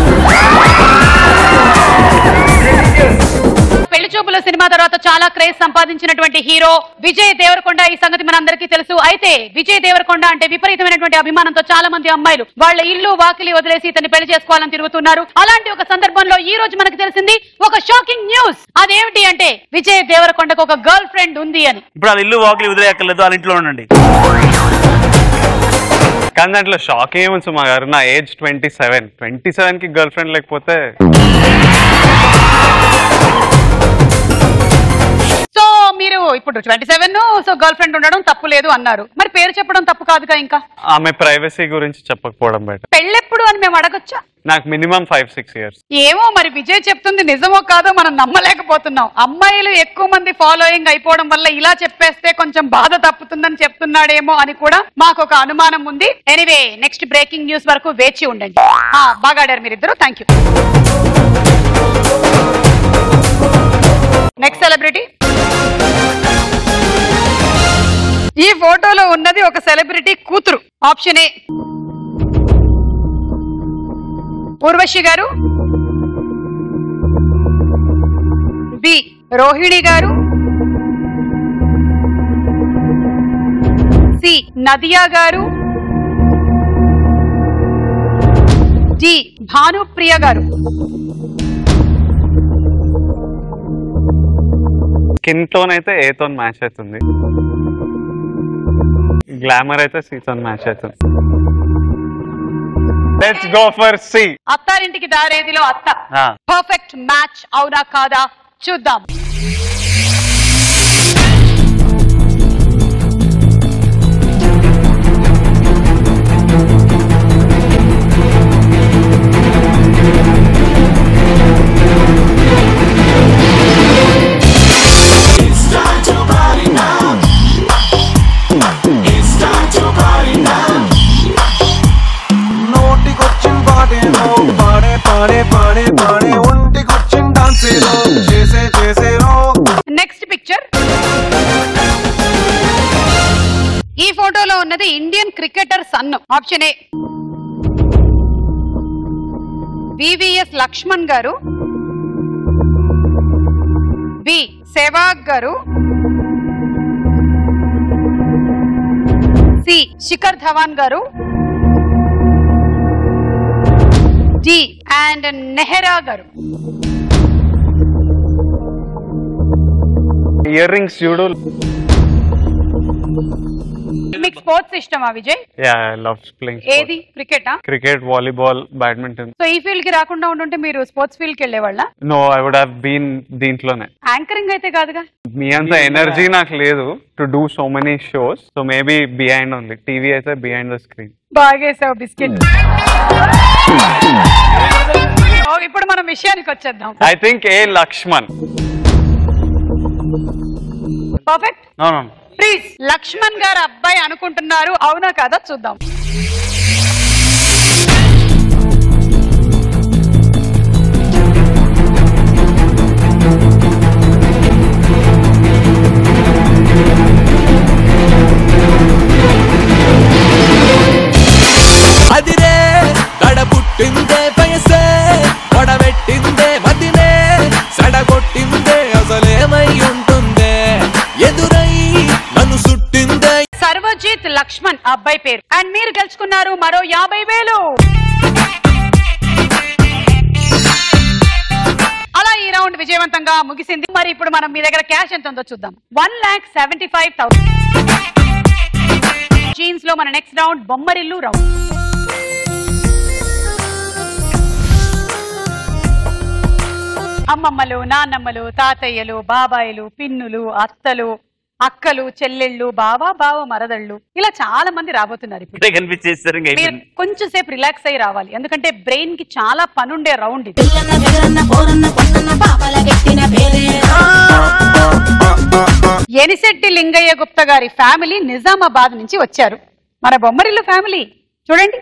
పెళ్లి చూపుల సినిమా తర్వాత చాలా క్రేజ్ సంపాదించినటువంటి హీరో విజయ్ దేవరకొండ ఈ సంగతి మనందరికీ తెలుసు అయితే విజయ్ దేవరకొండ అంటే విపరీతమైనటువంటి అభిమానంతో చాలా మంది అమ్మాయిలు వాళ్ళ ఇల్లు వాకిలి వదిలేసి ఇతన్ని పెళ్లి చేసుకోవాలని తిరుగుతున్నారు అలాంటి ఒక సందర్భంలో ఈ రోజు మనకు తెలిసింది ఒక షాకింగ్ న్యూస్ అదేమిటి అంటే విజయ్ దేవరకొండకు ఒక గర్ల్ ఫ్రెండ్ ఉంది అని ఇప్పుడు వాళ్ళ ఇల్లు వాకిలి వదిలేయక్కర్లేదు వాళ్ళ ఇంట్లో ఉండండి కానీ దాంట్లో షాక్ ఏముంది సుమా గారు నా age twenty seven twenty seven కి గర్ల్ ఫ్రెండ్ లేకపోతే సో మీరు ఇప్పుడు twenty seven so girlfriend ఉండడం తప్పు లేదు అన్నారు మరి పేరు చెప్పడం తప్పు కాదుగా ఇంకా ఆమె ప్రైవసీ గురించి చెప్పకపోవడం బెటర్ పెళ్ళెప్పుడు అని మేము అడగొచ్చా నాకు మినిమం ఫైవ్ సిక్స్ ఇయర్స్ ఏమో మరి విజయ్ చెప్తుంది నిజమో కాదో మనం నమ్మలేకపోతున్నాం అమ్మాయిలు ఎక్కువ మంది ఫాలోయింగ్ అయిపోవడం వల్ల ఇలా చెప్పేస్తే కొంచెం బాధ తప్పుతుందని చెప్తున్నాడేమో అని కూడా మాకు ఒక అనుమానం ఉంది ఎనీవే నెక్స్ట్ బ్రేకింగ్ న్యూస్ వరకు వేచి ఉండండి ఆ, బాగా ఆడారు మీరిద్దరు థ్యాంక్ యూ నెక్స్ట్ సెలబ్రిటీ ఈ ఫోటోలో ఉన్నది ఒక సెలబ్రిటీ కూతురు ఆప్షన్ ఏ ఊర్వశి గారు B Rohini garu C Nadiya garu D Bhanupriya garu skin tone అయితే ఏ తోన్ మ్యాచ్ అవుతుంది గ్లామర్ అయితే సి తోన్ మ్యాచ్ అవుతుంది లెట్స్ గో ఫర్ సి అత్తారింటికి దారేదిలో అత్త పర్ఫెక్ట్ మ్యాచ్ అవునా కాదా చూద్దాం నోటికొచ్చిన పాటేలో పాడే పాడే పాడే పాడే ఒంటికొచ్చిన డాన్సేలో చేసే చేసేలో నెక్స్ట్ పిక్చర్ ఈ ఫోటోలో ఉన్నది Indian cricketer son option A VVS Laxman garu B Sehwag గారు సి శిఖర్ ధవాన్ గారు డి అండ్ నెహ్రా గారు ఇయర్ రింగ్స్ చూడు మీకు స్పోర్ట్స్ ఇష్టమా విజయ్ యా లవ్ ప్లేయింగ్ ఏది క్రికెటా క్రికెట్ వాలీబాల్ బ్యాడ్మింటన్ సో ఈ ఫీల్డ్ కి రాకుండా ఉండుంటే మీరు స్పోర్ట్స్ ఫీల్డ్ కి వెళ్ళేవాళ్ళ no I would have been దీంట్లోనే యాంకరింగ్ అయితే కాదుగా మీ అంత ఎనర్జీ నాకు లేదు to do so many shows so maybe behind only TV అయితే బిహైండ్ ద స్క్రీన్ బాగేసావు బిస్కెట్ ఇప్పుడు మనం విషయానికి వచ్చేద్దాం I think A Laxman perfect no no please Laxman garu అబ్బాయి అనుకుంటున్నారు అవునా కాదా చూద్దాం అదిరే గడ పుట్టిందే వయసే పొడబెట్టిందే మదినే సడగొట్టిందే అసలేమై ఉంటుందే ఎదురై నన్ను సుట్టిందే సర్వజిత్ లక్ష్మణ్ అబ్బాయి పేరు అండ్ మీరు గెలుచుకున్నారు మరో యాభై వేలు అలా ఈ రౌండ్ విజయవంతంగా ముగిసింది మరి ఇప్పుడు మనం మీ దగ్గర క్యాష్ ఎంత ఉందో చూద్దాం one lakh seventy five thousand Genes లో మన నెక్స్ట్ రౌండ్ బొమ్మరిల్లు రౌండ్ అమ్మమ్మలు నాన్నమ్మలు తాతయ్యలు బాబాయిలు పిన్నులు అత్తలు అక్కలు చెల్లెళ్ళు బావ బావ మరదళ్ళు ఇలా చాలా మంది రాబోతున్నారు ఇప్పుడు ఇప్పుడే కనిపించేస్తారు ఇంకా మీరు అయిపోయింది. కొంచెం సేపు రిలాక్స్ అయ్యి రావాలి ఎందుకంటే బ్రెయిన్ కి చాలా పనుండే రౌండ్ ఇది ఎనిశెట్టి లింగయ్య గుప్త గారి ఫ్యామిలీ నిజామాబాద్ నుంచి వచ్చారు మన బొమ్మరిల్లు ఫ్యామిలీ చూడండి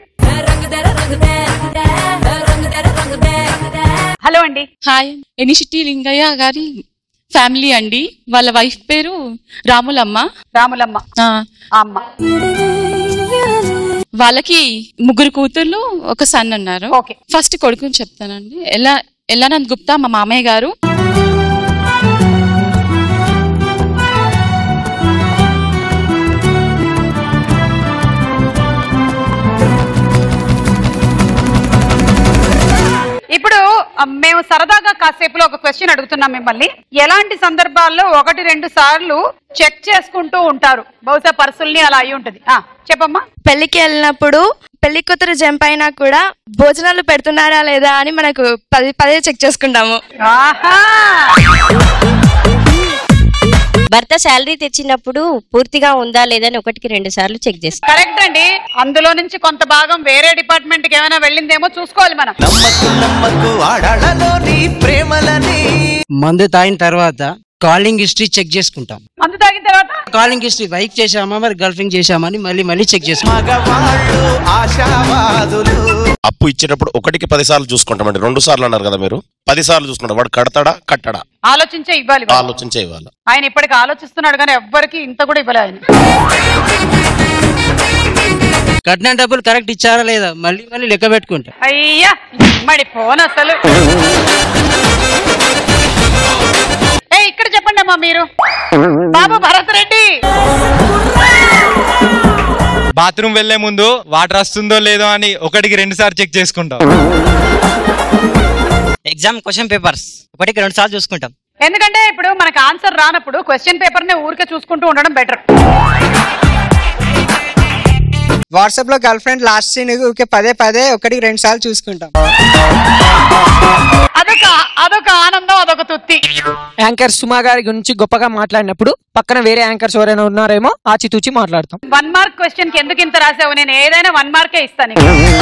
హలో అండి హాయ్ ఎనిషిటి లింగయ్య గారి ఫ్యామిలీ అండి వాళ్ళ వైఫ్ పేరు రాములమ్మ రాములమ్మ అమ్మ వాళ్ళకి ముగ్గురు కూతుర్లు ఒక సన్ అన్నారు ఫస్ట్ కొడుకుని చెప్తానండి ఎలా ఎల్లానంద్ గుప్తా మా మామయ్య గారు ఇప్పుడు ఆ, మేము సరదాగా కాసేపులో ఒక క్వశ్చన్ అడుగుతున్నాం మిమ్మల్ని ఎలాంటి సందర్భాల్లో ఒకటి రెండు సార్లు చెక్ చేసుకుంటూ ఉంటారు బహుశా పర్సుల్ని అలా అయి ఉంటది ఆ, చెప్పమ్మా పెళ్లికి వెళ్ళినప్పుడు పెళ్లి కూతురు జంప్ అయినా కూడా భోజనాలు పెడుతున్నారా లేదా అని మనకు పది పదే చెక్ చేసుకుంటాము ఆహా భర్త శాలరీ తెచ్చినప్పుడు పూర్తిగా ఉందా లేదని ఒకటికి రెండు సార్లు చెక్ చేస్తాం కరెక్ట్ అండి అందులో నుంచి కొంత భాగం వేరే డిపార్ట్మెంట్ కి ఏమైనా వెళ్ళిందేమో చూసుకోవాలి మనం ఆడాళ్ళలోని ప్రేమలని మందు తాగిన తర్వాత కాలింగ్ హిస్టరీ చెక్ చేసుకుంటాం మందు తాగిన తర్వాత కాలింగ్ హిస్టరీ వైక్ చేసామా మరి గర్ల్ఫ్రింగ్ చేసామని మళ్ళీ మళ్ళీ చెక్ చేసుకుంటాం ఆశావాదులు అప్పు ఇచ్చేటప్పుడు ఒకటికి పది సార్లు చూసుకుంటామండి రెండు సార్లు అన్నారు కదా మీరు పది సార్లు చూసుకుంటాం వాడు కడతాడా కట్టడా ఆలోచించే ఇవ్వాలి వాళ్ళు. ఆలోచించే ఇవ్వాలి ఆయన ఇప్పటికి ఆలోచిస్తున్నాడు కానీ ఎవ్వరికి ఇంత కూడా ఇవ్వలే ఆయన కట్టిన డబ్బులు కరెక్ట్ ఇచ్చారా లేదా మళ్ళీ మళ్ళీ లెక్క పెట్టుకుంటాం అయ్యా మరి ఫోన్ అసలు ఏ ఇక్కడ చెప్పండి అమ్మా మీరు బాబు భరత్ రెడ్డి బాత్రూమ్ వెళ్లే ముందు వాటర్ వస్తుందో లేదో అని ఒకటికి రెండు సార్లు చెక్ చేసుకుంటాం ఎగ్జామ్ క్వశ్చన్ పేపర్స్ ఒకటికి రెండు సార్లు చూసుకుంటాం ఎందుకంటే ఇప్పుడు మనకు ఆన్సర్ రానప్పుడు క్వశ్చన్ పేపర్ ని ఊరికే చూసుకుంటూ ఉండడం బెటర్ వాట్సాప్ లో గర్ల్ ఫ్రెండ్ లాస్ట్ సీన్ ఊరికే పదే పదే ఒకటికి రెండు సార్లు చూసుకుంటాం అదొక అదొక ఆనందం అదొక తుత్తి యాంకర్ సుమా గారి గురించి గొప్పగా మాట్లాడినప్పుడు పక్కన వేరే యాంకర్స్ ఎవరైనా ఉన్నారేమో ఆచితూచి మాట్లాడతాం వన్ మార్క్ క్వశ్చన్ కి ఎందుకు ఇంత రాసావు నేను ఏదైనా వన్ మార్కే ఇస్తాను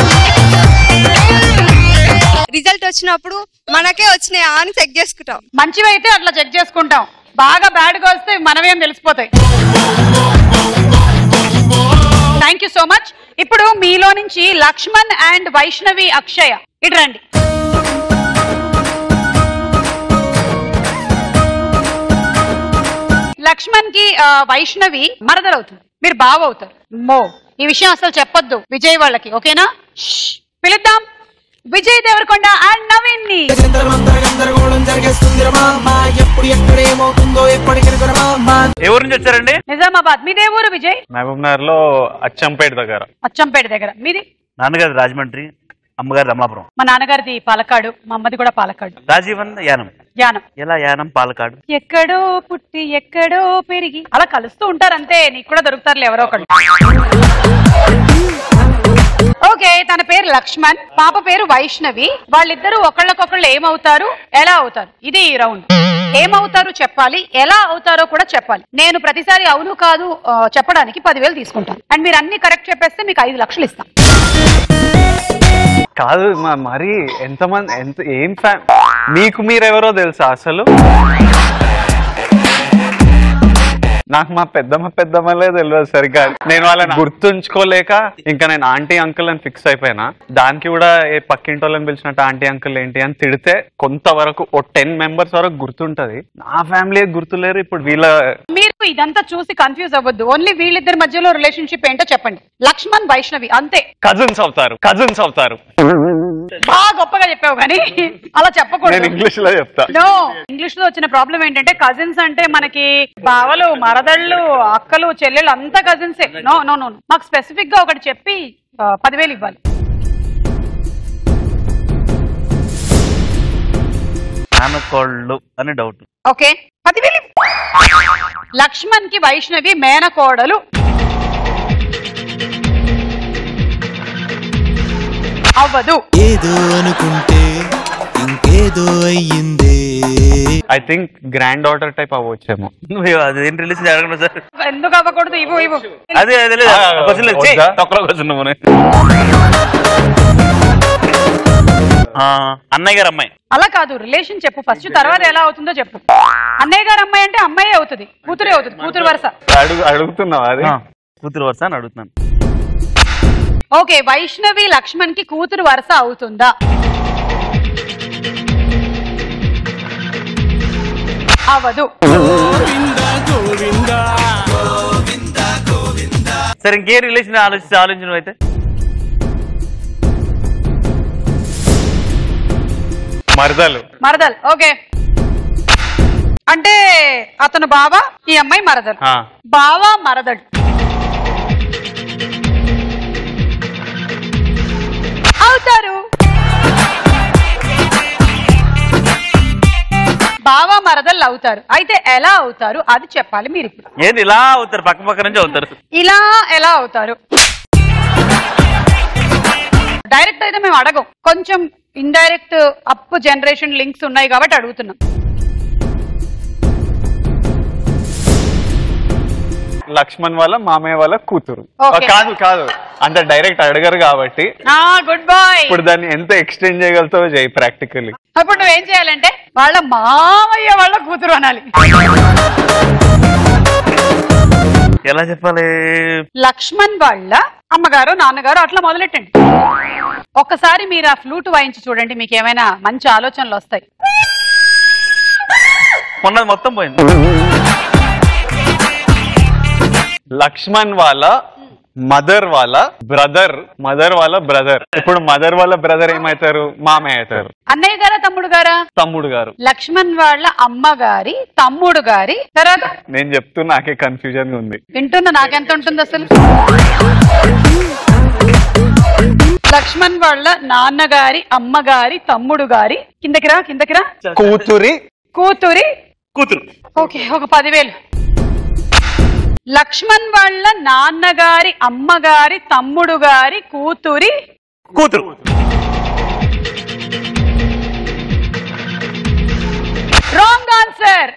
రిజల్ట్ వచ్చినప్పుడు మనకే వచ్చినాయా అని చెక్ చేసుకుంటాం మంచివి అయితే అట్లా చెక్ చేసుకుంటాం బాగా బ్యాడ్ గా వస్తే మనవేం తెలిసిపోతాయి థ్యాంక్ యూ సో మచ్ ఇప్పుడు మీలో నుంచి లక్ష్మణ్ అండ్ వైష్ణవి అక్షయ ఇటు రండి లక్ష్మణ్ కి ఆ, వైష్ణవి మరదలవుతుంది మీరు బావ అవుతారు మో ఈ విషయం అసలు చెప్పొద్దు విజయ్ వాళ్ళకి ఓకేనా షష్. పిలుద్దాం విజయ్ దేవరకొండ అండ్ నవీన్ ని గందరగోళం జరిగేస్తుంది రమా ఎప్పుడు ఎక్కడ ఏమవుతుందో ఎప్పటికి రమా ఎవరి నుంచి వచ్చారండి నిజామాబాద్ మీదే ఊరు విజయ్ మహబూబ్ నగర్ లో అచ్చంపేట దగ్గర అచ్చంపేట దగ్గర మీది నాన్నగారు రాజమండ్రి అమ్మగారు అమ్మాపురం మా నాన్నగారిది పాలకాడు మా అమ్మది కూడా పాలకాడు రాజీవన్ యానం యానం ఎలా యానం పాలకాడు ఎక్కడో పుట్టి ఎక్కడో పెరిగి అలా కలుస్తూ ఉంటారు అంతే నీకు కూడా దొరుకుతారులే ఎవరో ఒకళ్ళు ఓకే తన పేరు లక్ష్మణ్ పాప పేరు వైష్ణవి వాళ్ళిద్దరూ ఒకళ్ళకొకళ్ళు ఏమవుతారు ఎలా అవుతారు ఇది ఈ రౌండ్ ఏమవుతారు చెప్పాలి ఎలా అవుతారో కూడా చెప్పాలి నేను ప్రతిసారి అవును కాదు ఆ, చెప్పడానికి పదివేలు తీసుకుంటాను అండ్ మీరు అన్ని కరెక్ట్ చెప్పేస్తే మీకు ఐదు లక్షలు ఇస్తాం కాదు మా- మరి ఎంతమంది ఎంత ఏం ఫ్యాన్ మీకు మీరెవరో తెలుసా అసలు నాకు మా పెద్దమ్మ పెద్దమ్మలే తెలియదు సరిగ్గా నేను వాళ్ళని గుర్తుంచుకోలేక ఇంకా నేను ఆంటీ అంకుల్ అని ఫిక్స్ అయిపోయినా దానికి కూడా ఏ పక్కింటి వాళ్ళని పిలిచినట్టు ఆంటీ అంకుల్ ఏంటి అని తిడితే కొంతవరకు ఓ టెన్ మెంబర్స్ వరకు గుర్తుంటది నా ఫ్యామిలీ గుర్తులేరు ఇప్పుడు వీళ్ళ మీరు ఇదంతా చూసి కన్ఫ్యూజ్ అవ్వద్దు ఓన్లీ వీళ్ళిద్దరి మధ్యలో రిలేషన్షిప్ ఏంటో చెప్పండి లక్ష్మణ్ వైష్ణవి అంతే కజిన్స్ అవుతారు కజిన్స్ అవుతారు బాగా గొప్పగా చెప్పావు కానీ అలా నేను చెప్పకూడదు ఇంగ్లీష్ లో చెప్తా నో ఇంగ్లీష్ లో వచ్చిన ప్రాబ్లం ఏంటంటే కజిన్స్ అంటే మనకి బావలు మరదళ్ళు అక్కలు చెల్లెళ్ళు అంతా కజిన్సే నో నో నో మాకు స్పెసిఫిక్ గా ఒకటి చెప్పి ఆ, పదివేలు ఇవ్వాలి నాన్నకోళ్ళు అని డౌట్ ఓకే పదివేలు ఇవ్వు. లక్ష్మణ్ కి వైష్ణవి మేనకోడలు అవ్వదు ఏదో అనుకుంటే ఇంకేదో అయ్యిందే I think granddaughter type అవ్వచ్చేమో నువ్వు అదేం రిలీజ్ జరగను సార్ ఎందుకు అవ్వకూడదు ఇవ్వు ఇవ్వు అదే అదే లేదు. ఆ, ఒక క్వశ్చన్ లేదు. వద్దా? ఛీ, తొక్కలో క్వశ్చన్ నువ్వు ఆ, అన్నయ్య గారు అమ్మాయి అలా కాదు రిలేషన్ చెప్పు ఫస్ట్ తర్వాత ఎలా అవుతుందో చెప్పు అన్నయ్య గారు అమ్మాయి అంటే అమ్మాయి అవుతుంది కూతురే అవుతుంది కూతురు వరుస అడుగు అడుగుతున్నావు అది ఆ, కూతురు వరుస అని అడుగుతున్నాను ఓకే వైష్ణవి లక్ష్మణ్ కి కూతురు వరుస అవుతుందా అవదు సరే ఇంకే రిలేషన్ ఆలోచించి ఆలోచన అయితే మరదలు మరదల్ ఓకే అంటే అతను బావ ఈ అమ్మాయి మరదలు ఆ, బావ మరదడు అవుతారు బావ మరదళ్ళు అవుతారు అయితే ఎలా అవుతారు అది చెప్పాలి మీరు ఇప్పుడు ఏంది ఇలా అవుతారు పక్క పక్క నుంచి అవుతారు ఇలా ఎలా అవుతారు డైరెక్ట్ అయితే మేము అడగం కొంచెం ఇండైరెక్ట్ అప్ జనరేషన్ లింక్స్ ఉన్నాయి కాబట్టి అడుగుతున్నాం లక్ష్మణ్ వాళ్ళ మామయ్య వాళ్ళ కూతురు Okay. కాదు కాదు అంత డైరెక్ట్ అడగరు కాబట్టి గుడ్ బాయ్ ఇప్పుడు దాన్ని ఎంత ఎక్స్టెండ్ చేయగలుగుతావో చేయి ప్రాక్టికల్లీ అప్పుడు నువ్వేం చేయాలంటే వాళ్ళ మామయ్య వాళ్ళ కూతురు అనాలి ఎలా చెప్పాలి లక్ష్మణ్ వాళ్ళ అమ్మగారు నాన్నగారు అట్లా మొదలెట్టండి ఒక్కసారి మీరు ఆ ఫ్లూట్ వాయించి చూడండి మీకు ఏమైనా మంచి ఆలోచనలు వస్తాయి మొన్నది మొత్తం పోయింది లక్ష్మణ్ వాళ్ళ మదర్ వాళ్ళ బ్రదర్ మదర్ వాళ్ళ బ్రదర్ ఇప్పుడు మదర్ వాళ్ళ బ్రదర్ ఏమవుతారు మామయ్య అవుతారు అన్నయ్య గారా తమ్ముడు గారా తమ్ముడు గారు లక్ష్మణ్ వాళ్ళ అమ్మగారి తమ్ముడు గారి తర్వాత నేను చెప్తూ నాకే కన్ఫ్యూజన్ ఉంది వింటున్న నాకెంత ఉంటుంది అసలు లక్ష్మణ్ వాళ్ళ నాన్నగారి అమ్మగారి తమ్ముడు గారి కిందకి రా కిందకి రా కూతురి కూతురి కూతురు ఓకే ఒక పదివేలు లక్ష్మణ్ వాళ్ళ నాన్నగారి అమ్మగారి తమ్ముడు గారి కూతురి కూతురు రాంగ్ ఆన్సర్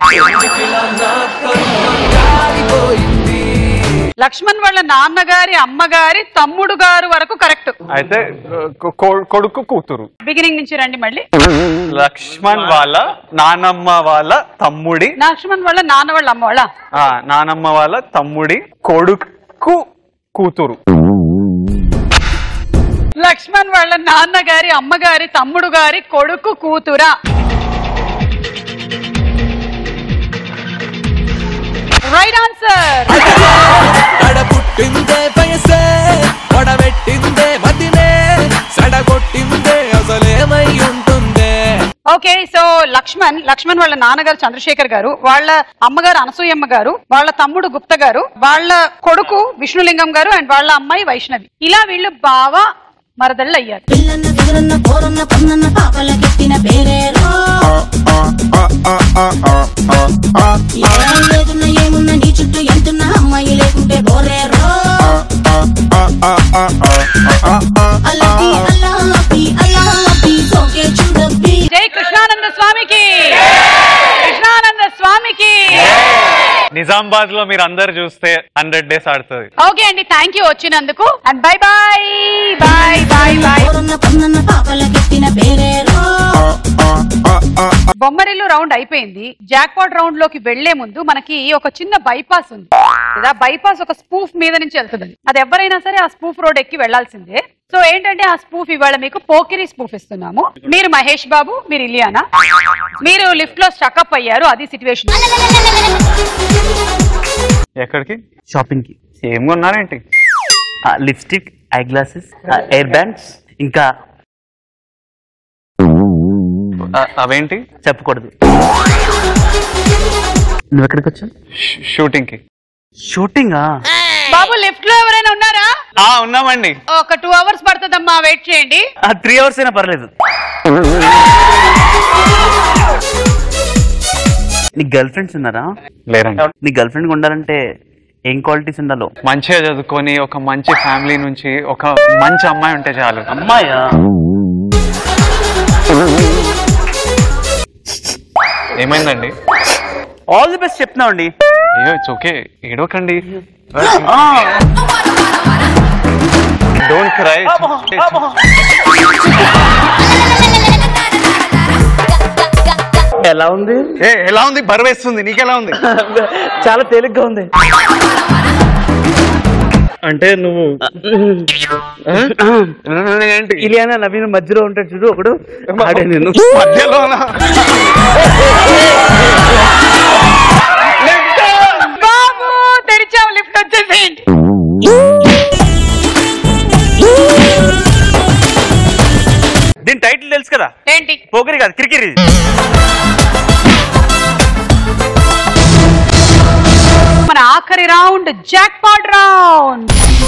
లక్ష్మణ్ వాళ్ళ నాన్నగారి అమ్మగారి తమ్ముడు గారు వరకు కరెక్ట్ అయితే కొ- కొ- కొడుకు కూతురు బిగినింగ్ నుంచి రండి మళ్ళీ లక్ష్మణ్ వాళ్ళ నానమ్మ వాళ్ళ తమ్ముడి లక్ష్మణ్ వాళ్ళ నాన్న వాళ్ళ అమ్మ వాళ్ళ ఆ నానమ్మ వాళ్ళ తమ్ముడి కొడుకు కూతురు లక్ష్మణ్ వాళ్ళ నాన్నగారి అమ్మగారి తమ్ముడు గారి కొడుకు కూతురా రైట్ ఆన్సర్ పుట్టిందే పయసే వడబెట్టిందే మదినే సడగొట్టిందే అసలేమై ఉంటుందే ఓకే సో లక్ష్మణ్ లక్ష్మణ్ వాళ్ళ నాన్నగారు చంద్రశేఖర్ గారు వాళ్ళ అమ్మగారు అనసూయమ్మ గారు వాళ్ళ తమ్ముడు గుప్త గారు వాళ్ళ కొడుకు విష్ణులింగం గారు అండ్ వాళ్ళ అమ్మాయి వైష్ణవి ఇలా వీళ్ళు బావ మరదళ్ళు అయ్యారు పాపలకెట్టిన పేరేరో ఏదున్న ఏమున్న నీ చుట్టూ ఎంతున్న అమ్మాయి లేకుంటే బోరేరో అల్లటి అల్లాపి అల్లాపి సోకే చూడబ్బి జై కృష్ణానంద స్వామికి కృష్ణానంద స్వామికి నిజామాబాద్ లో మీరు అందరు చూస్తే హండ్రెడ్ డేస్ ఆడుతుంది ఓకే అండి థ్యాంక్ యూ వచ్చినందుకు and bye bye bye bye bye పొన్నన్న పాపలకెట్టిన పేరేరో బొమ్మరిల్లు రౌండ్ అయిపోయింది జాక్పాట్ రౌండ్ లోకి వెళ్లే ముందు మనకి ఒక చిన్న బైపాస్ ఉంది లేదా బైపాస్ ఒక స్పూఫ్ మీద నుంచి వెళ్తుంది అది. అది ఎవరైనా సరే ఆ స్పూఫ్ రోడ్ ఎక్కి వెళ్లాల్సిందే సో ఏంటంటే ఆ స్పూఫ్ ఇవాళ మీకు పోకిరి స్పూఫ్ ఇస్తున్నాము మీరు మహేష్ బాబు మీరు ఇలియానా మీరు లిఫ్ట్ లో స్టక్అప్ అయ్యారు అది సిచ్యువేషన్ ఎక్కడికి షాపింగ్ కి ఏం కొన్నారేంటి lipstick eye glasses hair bands ఇంకా ఆ- అవేంటి చెప్పకూడదు నువ్వు ఎక్కడికి వచ్చావు షూటింగ్ కి షూటింగ్ బాబు లిఫ్ట్ లో ఎవరైనా ఉన్నారా ఆ ఉన్నామండి ఒక టూ అవర్స్ పడుతుందమ్మా వెయిట్ చేయండి త్రీ అవర్స్ అయినా పర్లేదు నీ గర్ల్ ఫ్రెండ్స్ ఉన్నారా లేరండి నీ గర్ల్ ఫ్రెండ్ ఉండాలంటే ఏం క్వాలిటీస్ ఉండాలో మంచిగా చదువుకొని ఒక మంచి ఫ్యామిలీ నుంచి ఒక మంచి అమ్మాయి ఉంటే చాలు అమ్మాయా ఏమైందండి ఆల్ ది బెస్ట్ చెప్తున్నావండి అయ్యో ఇట్స్ ఓకే ఏడవకండి డోంట్ క్రై ఎలా ఉంది ఏ ఎలా ఉంది బరువేస్తుంది నీకెలా ఉంది చాలా తేలిగ్గా ఉంది అంటే నువ్వు ఏంటి ఇలియానా నవీన్ మధ్యలో ఉంటాడు చూడు ఒకడు ఆడే నేను మధ్యలోనా బాబు తెరిచావు లిఫ్ట్ వచ్చేసేయండి దీని టైటిల్ తెలుసు కదా ఏంటి పోకిరి కాదు క్రికెట్ ఇది మన ఆఖరి రౌండ్ జాక్ పాట్ రౌండ్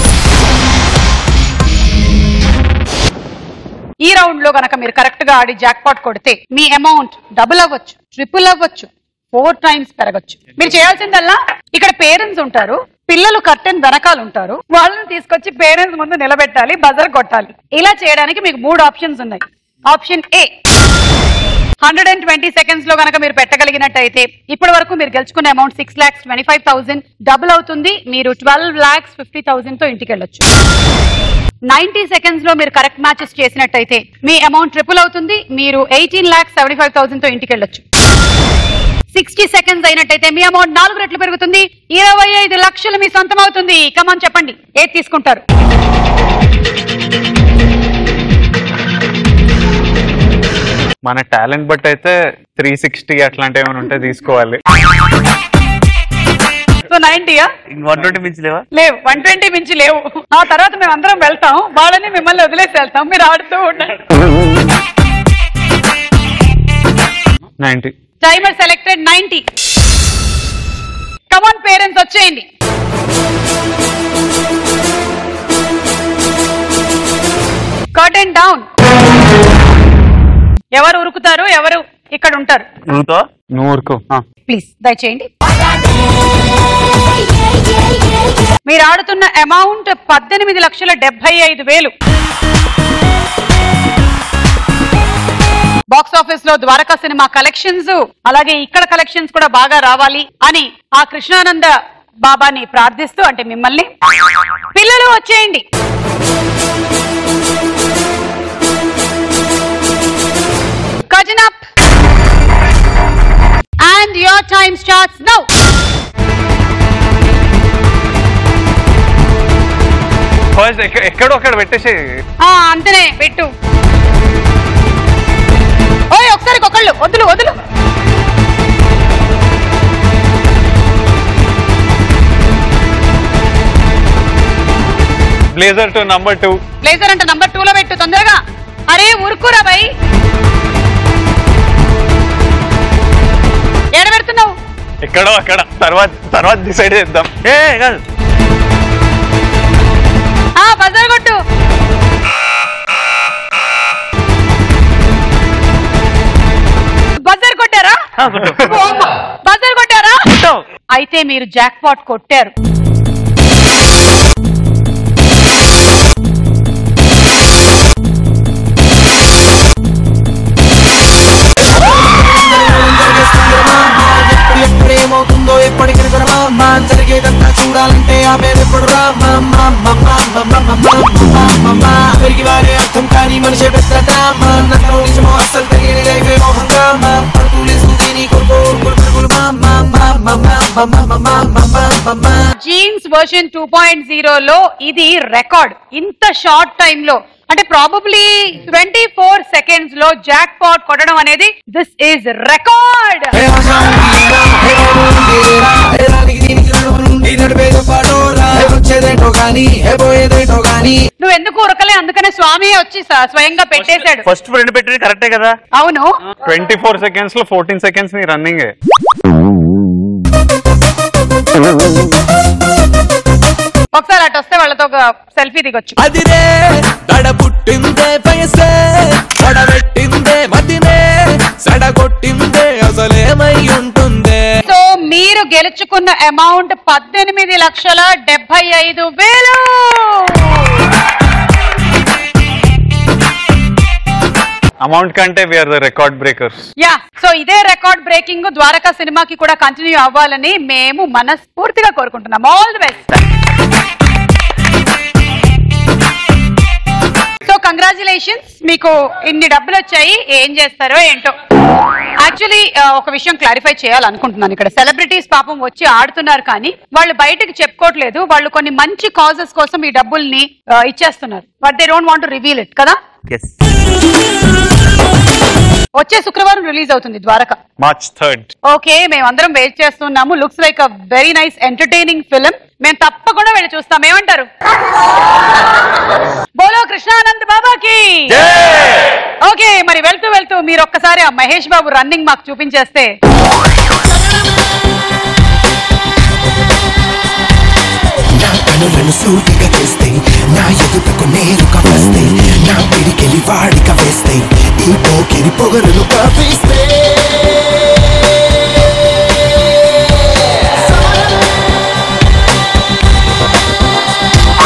ఈ రౌండ్ లో గనక మీరు కరెక్ట్ గా ఆడి జాక్ పాట్ కొడితే మీ అమౌంట్ డబుల్ అవ్వచ్చు ట్రిపుల్ అవ్వచ్చు ఫోర్ టైమ్స్ పెరగచ్చు మీరు చేయాల్సిందల్లా ఇక్కడ పేరెంట్స్ ఉంటారు పిల్లలు కర్టెన్ వెనకాల ఉంటారు వాళ్ళని తీసుకొచ్చి పేరెంట్స్ ముందు నిలబెట్టాలి బజర్ కొట్టాలి ఇలా చేయడానికి మీకు మూడు ఆప్షన్స్ ఉన్నాయి option A hundred and twenty seconds లో కనుక మీరు పెట్టగలిగినట్టయితే ఇప్పటి వరకు మీరు గెలుచుకున్న amount six lakhs twenty five thousand double అవుతుంది మీరు ట్వెల్వ్ లాక్స్ ఫిఫ్టీ థౌసండ్ తో ఇంటికి వెళ్ళొచ్చు నైన్టీ సెకండ్స్ లో మీరు కరెక్ట్ మ్యాచెస్ చేసినట్టయితే మీ అమౌంట్ ట్రిపుల్ అవుతుంది మీరు eighteen lakhs seventy five thousand తో ఇంటికి వెళ్ళొచ్చు సిక్స్టీ సెకండ్స్ అయినట్టయితే మీ అమౌంట్ నాలుగు రెట్లు పెరుగుతుంది ఇరవై ఐదు లక్షలు మీ సొంతం అవుతుంది కమాన్ చెప్పండి ఏది తీసుకుంటారు మన టాలెంట్ బట్టి అయితే త్రీ సిక్స్టీ అట్లాంటి ఏమైనా ఉంటే తీసుకోవాలి సో నైన్టీయా వన్ ట్వంటీ మించి లేవా లేవు వన్ ట్వంటీ మించి లేవు ఆ తర్వాత మేము అందరం వెళ్తాం వాళ్ళని మిమ్మల్ని వదిలేసి వెళ్తాం మీరు ఆడుతూ ఉండండి ninety timer selected ninety come on parents వచ్చేయండి కర్టెన్ డౌన్ ఎవరు ఉరుకుతారు ఎవరు ఇక్కడ ఉంటారు నువ్వుతో నువ్వు ఊరుకో ప్లీజ్ దయచేయండి మీరు ఆడుతున్న అమౌంట్ పద్దెనిమిది లక్షల డెబ్బై ఐదు వేలు బాక్స్ ఆఫీస్ లో ద్వారకా సినిమా కలెక్షన్స్ అలాగే ఇక్కడ కలెక్షన్స్ కూడా బాగా రావాలి అని ఆ కృష్ణానంద బాబాని ప్రార్థిస్తూ అంటే మిమ్మల్ని పిల్లలు వచ్చేయండి cousin up and your time starts now first ఎక్కడో అక్కడ పెట్టేసి అంతనే పెట్టు ఓయ్ ఒకసారి ఒకళ్ళు వదులు వదులు blazer to number two blazer అంటే నంబర్ టూ లో పెట్టు తొందరగా అరే ఉరుకురా బై ఏడ పెడుతున్నావు ఎక్కడో అక్కడ తర్వాత తర్వాత డిసైడ్ చేద్దాం ఏ కాదు ఆ బజార్ కొట్టు బజార్ కొట్టారా ఓ అమ్మ, బజార్ కొట్టారా అయితే మీరు జాక్ పాట్ కొట్టారు ఎప్పుడు ఎప్పుడు ఏమవుతుందో ఎప్పటికైనా రా మా జరిగేదంతా చూడాలంటే ఆపేది ఎప్పుడు రా మా మా మా మా మా మా మా మా మా మా మా పెరిగి వారే అర్థం కాని మనిషి పెద్ద డ్రామా నన్ను నిజమో అస్సలు తెలియని లైఫ్ ఏమో హంగామా పడుతులేస్తుంది నీ కొడుకు ఉరుకులు పరుగులు మా మా మా మా మా మా మా మా మా మా మా మా మా జీన్స్ వర్షన్ టూ పాయింట్ జీరోలో ఇది రికార్డ్ ఇంత షార్ట్ టైమ్ లో అంటే ప్రాబబ్లీ ట్వంటీ ఫోర్ సెకండ్స్ లో జాక్ పాట్ కొట్టడం అనేది దిస్ ఈజ్ రికార్డ్ ఏదానికి దీనికి నడుమునుండి నడిపేదో పాడోరా వచ్చేదేంటో గాని ఏ పోయేదేంటో గాని నువ్వు ఎందుకు ఉరకలే అందుకనే స్వామి వచ్చి స- స్వయంగా పెట్టేశాడు ఫస్ట్ రెండు పెట్టింది కరెక్టే కదా అవును ట్వంటీ ఫోర్ సెకండ్స్ లో ఫోర్టీన్ సెకండ్స్ నీ రన్నింగ్ ఒకసారి అటు వస్తే వాళ్ళతో ఒక సెల్ఫీ దిగొచ్చు అదిరే దడ పుట్టిందే వయసే దడబెట్టిందే మదినే సడగొట్టిందే అసలేమై ఉంటుందే సో మీరు గెలుచుకున్న అమౌంట్ పద్దెనిమిది లక్షల డెబ్బై ఐదు వేలు అమౌంట్ కంటే we're the record breakers yeah so ఇదే రికార్డ్ బ్రేకింగ్ ద్వారకా సినిమాకి కూడా కంటిన్యూ అవ్వాలని మేము మనస్ఫూర్తిగా కోరుకుంటున్నాం all the best so congratulations మీకు ఇన్ని డబ్బులు వచ్చాయి ఏం చేస్తారో ఏంటో యాక్చువల్లీ ఒక విషయం క్లారిఫై చేయాలనుకుంటున్నాను ఇక్కడ సెలబ్రిటీస్ పాపం వచ్చి ఆడుతున్నారు కానీ వాళ్ళు బయటకు చెప్పుకోవట్లేదు వాళ్ళు కొన్ని మంచి కాజెస్ కోసం ఈ డబ్బుల్ని ఆ, ఇచ్చేస్తున్నారు but they don't want reveal it కదా వచ్చే శుక్రవారం రిలీజ్ అవుతుంది ద్వారక మార్చ్ థర్డ్ ఓకే మేమందరం వెయిట్ చేస్తున్నాము looks like a very nice entertaining film మేము తప్పకుండా వెళ్ళి చూస్తాం ఏమంటారు బోలో కృష్ణానంద్ బాబాకి ఓకే మరి వెళ్తూ వెళ్తూ మీరు ఒక్కసారి ఆ మహేష్ బాబు రన్నింగ్ మాకు చూపించేస్తే నా కనులను సూటిగా చేస్తే నా ఎదుటకు నేరుగా వస్తే నా పిడికెలి వాడిగా వేస్తే ఈ పోకిరి పొగరును కవిస్తే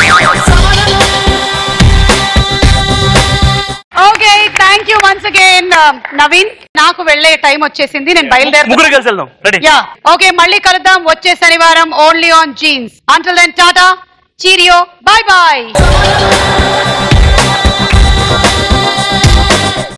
okay thank you once again Naveen నాకు వెళ్ళే టైం వచ్చేసింది నేను ముగ్గురు కలిసి వెళ్దాం రెడీ యా ఓకే మళ్ళీ కలుద్దాం వచ్చే శనివారం only on jeans until then tata cheerio bye bye